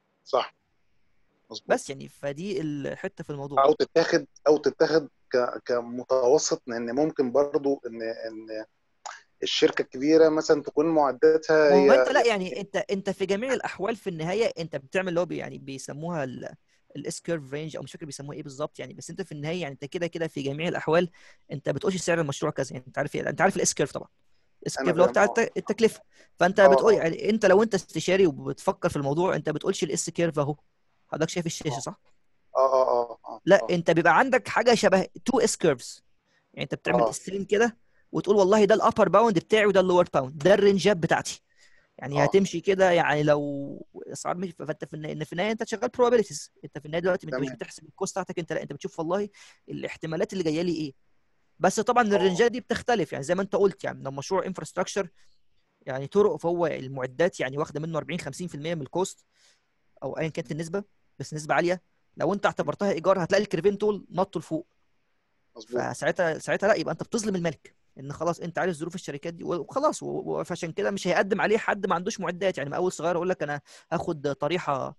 صح مظبوط بس يعني فدي الحته في الموضوع او تتاخد او تتاخد ك- كمتوسط لان ممكن برضو ان ان الشركه الكبيره مثلا تكون معداتها ما هو هي انت لا يعني انت انت في جميع الاحوال في النهايه انت بتعمل اللي هو بي- يعني بيسموها الاس كيرف رينج او مش فاكر بيسموها ايه بالظبط يعني بس انت في النهايه يعني انت كده كده في جميع الاحوال انت بتقولش سعر المشروع كذا يعني انت عارف إيه؟ انت عارف الاس كيرف طبعا الاس انا كيرف اللي هو فاهم بتاع اه الت- التكلفه فانت اه بتقول اه يعني انت لو انت استشاري وبتفكر في الموضوع انت بتقولش الاس كيرف اهو حضرتك شايف الشاشه اه صح؟ اه اه اه لا اه انت بيبقى عندك حاجه شبه تو اس كيرفز يعني انت بتعمل اه اسلين كده وتقول والله ده الابر باوند بتاعي وده اللور باوند ده الرينجات بتاعتي يعني اه هتمشي كده يعني لو اسعار مش فانت في النهايه في النهايه انت شغال probabilities انت في النهايه دلوقتي انت مش تمام بتحسب الكوست بتاعتك انت لا انت بتشوف والله الاحتمالات اللي جايه لي ايه بس طبعا اه الرنجات دي بتختلف يعني زي ما انت قلت يعني لو مشروع انفراستراكشر يعني طرق فهو المعدات يعني واخده منه 40 50% من الكوست او ايا كانت النسبه بس نسبه عاليه لو انت اعتبرتها ايجار هتلاقي الكريفين تول نطوا لفوق مظبوط فساعتها ساعتها لا يبقى انت بتظلم الملك ان خلاص انت عارف ظروف الشركات دي وخلاص و- و- فعشان كده مش هيقدم عليه حد ما عندوش معدات يعني مقاول صغير يقول لك انا هاخد طريحه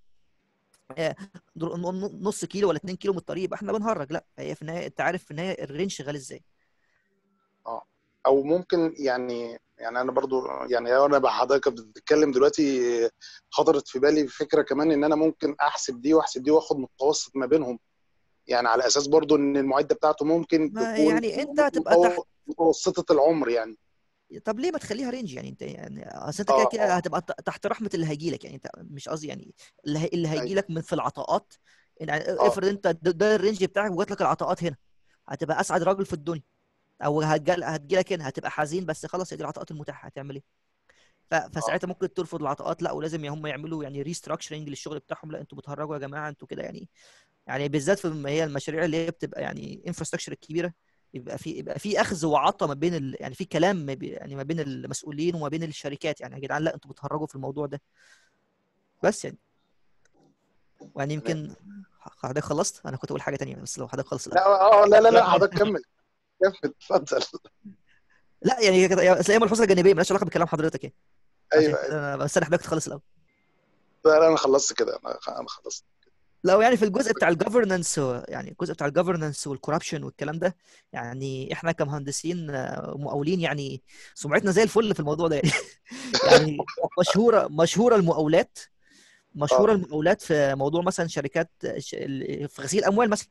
آه، در- ن- نص كيلو ولا 2 كيلو من الطريق يبقى احنا بنهرج لا هي في النهايه انت عارف في النهايه الرينج شغال ازاي اه او ممكن يعني يعني انا برضو يعني انا بقى حضرتك بتتكلم دلوقتي خطرت في بالي فكره كمان ان انا ممكن احسب دي واحسب دي واخد متوسط ما بينهم يعني على اساس برضو ان المعده بتاعته ممكن ما تكون يعني انت هتبقى تحت متو- متوسطه العمر يعني طب ليه ما تخليها رينج يعني انت يعني اصل انت كده اه كده اه هتبقى ت- تحت رحمه اللي هيجي لك يعني انت مش قصدي يعني اللي هي- اللي هيجي ايوه لك من في العطاءات يعني اه افرض انت ده ده الرينج بتاعك وجات لك العطاءات هنا هتبقى اسعد راجل في الدنيا او هتجل هتجي لك هنا هتبقى حزين بس خلاص هي دي العطاءات المتاحه هتعمل ايه ف- اه فساعتها ممكن ترفض العطاءات لا ولازم هم يعملوا يعني ريستراكشرنج للشغل بتاعهم لا انتوا بتهرجوا يا جماعه انتوا كده يعني يعني بالذات في الم- هي المشاريع اللي هي بتبقى يعني انفراستراكشر الكبيره يبقى في يبقى في اخذ وعطاء ما بين ال... يعني في كلام ما بي... يعني ما بين المسؤولين وما بين الشركات يعني يا جدعان لا انتوا بتهرجوا في الموضوع ده بس يعني يعني يمكن حضرتك خلصت انا كنت اقول حاجه تانية بس لو حضرتك خلص لا لا اه لا لا لا حضرتك كمل كمل اتفضل لا يعني هي كده اصل هي ملحوظه جانبيه مالهاش علاقه بكلام حضرتك يعني ايوه عشان ايوه كده انا بستنى حضرتك تخلص الاول لا لا، انا خلصت كده انا انا خلصت لو يعني في الجزء بتاع الجفرنس يعني الجزء بتاع الجفرنس والكوربشن والكلام ده يعني احنا كمهندسين آه، مقاولين يعني سمعتنا زي الفل في الموضوع ده يعني يعني مشهوره مشهوره المقاولات مشهوره اه المقاولات في موضوع مثلا شركات ش- ال- في غسيل اموال مثلا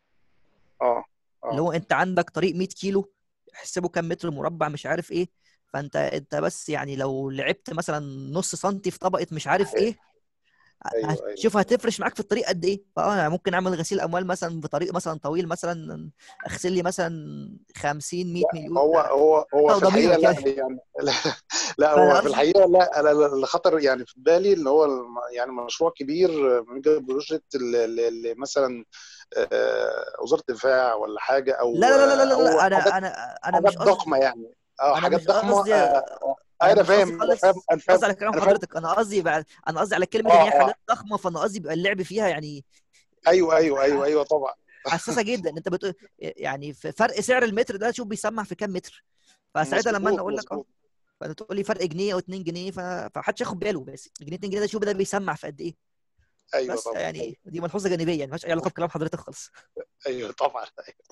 اه اللي اه هو انت عندك طريق 100 كيلو احسبه كام متر مربع مش عارف ايه فانت انت بس يعني لو لعبت مثلا نص سنتي في طبقه مش عارف ايه ايوه ايوه هتشوف هتفرش معاك في الطريق قد ايه فاه يعني ممكن اعمل غسيل اموال مثلا بطريق مثلا طويل مثلا اغسل لي مثلا 50 100 مليون هو هو هو اه في الحقيقه ضميرك لا يعني يعني لا, لا فانا هو في قصدي الحقيقه لا انا اللي خطر يعني في بالي اللي هو الم- يعني مشروع كبير ميجا بروجكت اللي اللي مثلا آه، وزاره الدفاع ولا حاجه لا او لا لا لا لا, او لا حاجات انا انا انا حاجات مش قصدي ضخمه يعني اه انا حاجات مش ضخمه قصدي آه، انا انا مش قصدي فاهم انا فاهم خالص انا مش فاهم قصدي على كلام انا فاهم حضرتك انا قصدي بقى انا قصدي على كلمه ان اه هي اه حاجات ضخمه فانا قصدي بيبقى اللعب فيها يعني ايوه ايوه ايوه ايوه طبعا حساسه جدا انت بتقول يعني في فرق سعر المتر ده شوف بيسمع في كام متر فساعتها لما انا مظبوط اقول لك اه مظبوط فانت تقول لي فرق جنيه او 2 جنيه ف- فمحدش ياخد باله بس جنيه 2 جنيه ده شوف ده بيسمع في قد ايه ايوه بس طبعا ايوه يعني دي ملحوظه جانبيه يعني مالهاش اي علاقه بكلام حضرتك خالص ايوه طبعا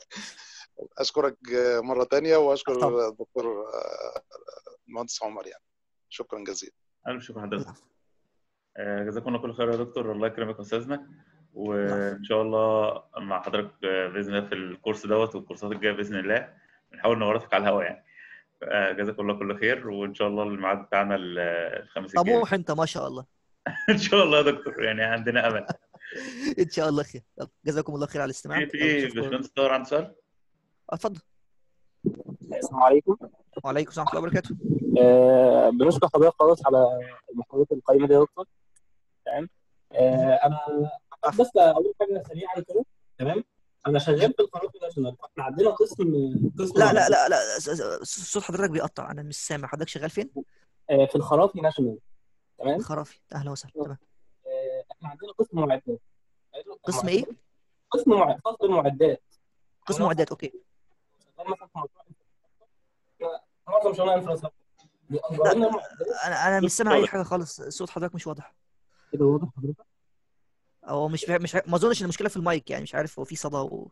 اشكرك مره تانية واشكر طبعا الدكتور آه، المهندس عمر يعني شكرا جزيلا الف شكر حضرتك العفو آه، جزاكم الله كل خير يا دكتور الله يكرمك يا استاذنا العفو وان شاء الله مع حضرتك آه، باذن الله في الكورس دوت والكورسات الجايه باذن الله بنحاول نورطك على الهواء يعني آه، جزاكم الله كل خير وان شاء الله الميعاد بتاعنا ال- الخميس الجاي طموح انت ما شاء الله ان شاء الله يا دكتور يعني عندنا امل ان شاء الله خير يلا جزاكم الله خير على الاستماع في يلا في نشوفكم باشمهندس طاهر عنده سؤال اتفضل السلام عليكم وعليكم السلام ورحمه الله وبركاته آه بنشكر حضرتك خالص على المحاضرات القيمه دي يا دكتور تمام آه انا عفوا بس اقول حاجه سريعا كده تمام انا شغال في القناه ناشونال احنا عندنا قسم قسم لا لا معدات لا لا س- س- صوت حضرتك بيقطع انا مش سامع حضرتك شغال فين آه في الخرافي ناشونال تمام خرافي اهلا وسهلا تمام آه احنا عندنا قسم معدات قسم ايه قسم معدات قسم المعدات قسم معدات اوكي شغال مثلا في مشروع معظم شغلنا انفراستراكشر بيأجروا لا لنا المعدات انا انا مش سامع اي حاجه خالص صوت حضرتك مش واضح كده واضح حضرتك او مش فا- مش ع- ما اظنش ان المشكله في المايك يعني مش عارف هو في صدى و...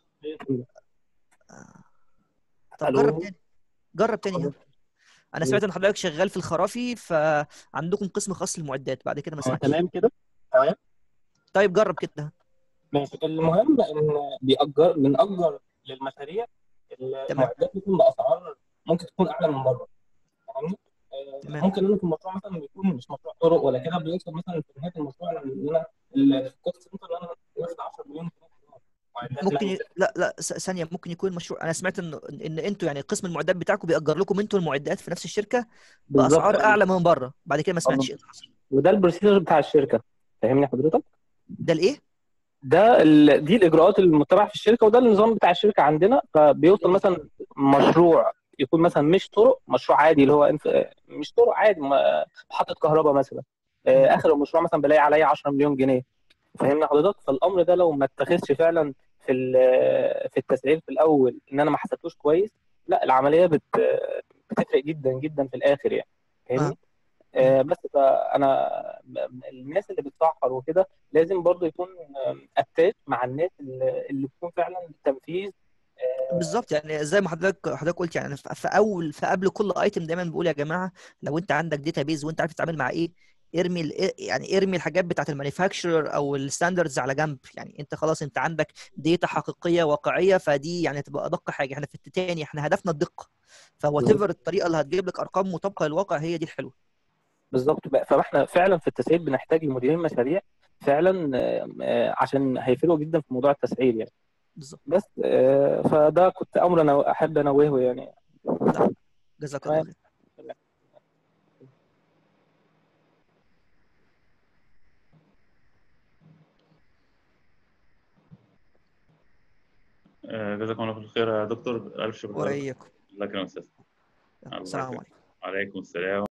آه. طب الو جرب تاني جرب تاني ها حضرتك انا سمعت ان حضرتك شغال في الخرافي فعندكم قسم خاص للمعدات بعد كده ما اه سمعتش تمام كده تمام طيب جرب كده ماشي المهم ان بيأجر بنأجر للمشاريع تمام المعدات بتكون بأسعار ممكن تكون أعلى من بره فاهمني؟ آه، تمام ممكن انا في المشروع مثلا يكون مش مشروع طرق ولا كده بيوصل مثلا في نهايه المشروع ان انا الكوست سنتر انا واخد 10 مليون جنيه معدات ممكن ي... ماليه لا لا س- ثانيه ممكن يكون مشروع انا سمعت ان ان انتوا يعني قسم المعدات بتاعكم بيأجر لكم انتوا المعدات في نفس الشركه بالظبط باسعار ايوه اعلى من بره بعد كده ما اه سمعتش ايه اللي حصل وده البروسيجر بتاع الشركه فاهمني حضرتك؟ ده الايه ده ال... دي الاجراءات المتبعه في الشركه وده النظام بتاع الشركه عندنا فبيوصل جميل مثلا مشروع يكون مثلا مش طرق مشروع عادي اللي هو انف... مش طرق عادي م- محطه كهرباء مثلا آه، مم. اخر المشروع مثلا بلاقي عليه 10 مليون جنيه فاهمني حضرتك فالامر ده لو ما اتخذش فعلا في ال- في التسعير في الاول ان انا ما حسبتوش كويس لا العمليه بت... بتفرق جدا جدا في الاخر يعني اه فاهمني مم. آه، بس فانا الناس اللي بتسعر وكده لازم برضو يكون اتاش مع الناس اللي اللي بتكون فعلا التنفيذ آه، بالظبط يعني زي ما حضرتك حضرتك قلت يعني في في اول في قبل كل ايتم دايما بقول يا جماعه لو انت عندك داتابيز وانت عارف تتعامل مع ايه ارمي ال- يعني ارمي الحاجات بتاعت المانيفاكتشرر او الستاندردز على جنب يعني انت خلاص انت عندك ديتا حقيقيه واقعيه فدي يعني تبقى ادق حاجه احنا في التاني احنا هدفنا الدقه فوات ايفر الطريقه اللي هتجيب لك ارقام مطابقه للواقع هي دي الحلوه بالظبط بقى. فاحنا فعلا في التسعير بنحتاج لمديرين مشاريع فعلا آه، آه، عشان هيفرقوا جدا في موضوع التسعير يعني بالظبط بس آه، فده كنت امر انا احب انوهه يعني لا جزاك الله تمام خير آه، جزاكم الله كل خير يا دكتور الف شكر لحضرتك واياكم الله يكرمك يا استاذ يلا، الله السلام يكرمك عليكم عليكم السلام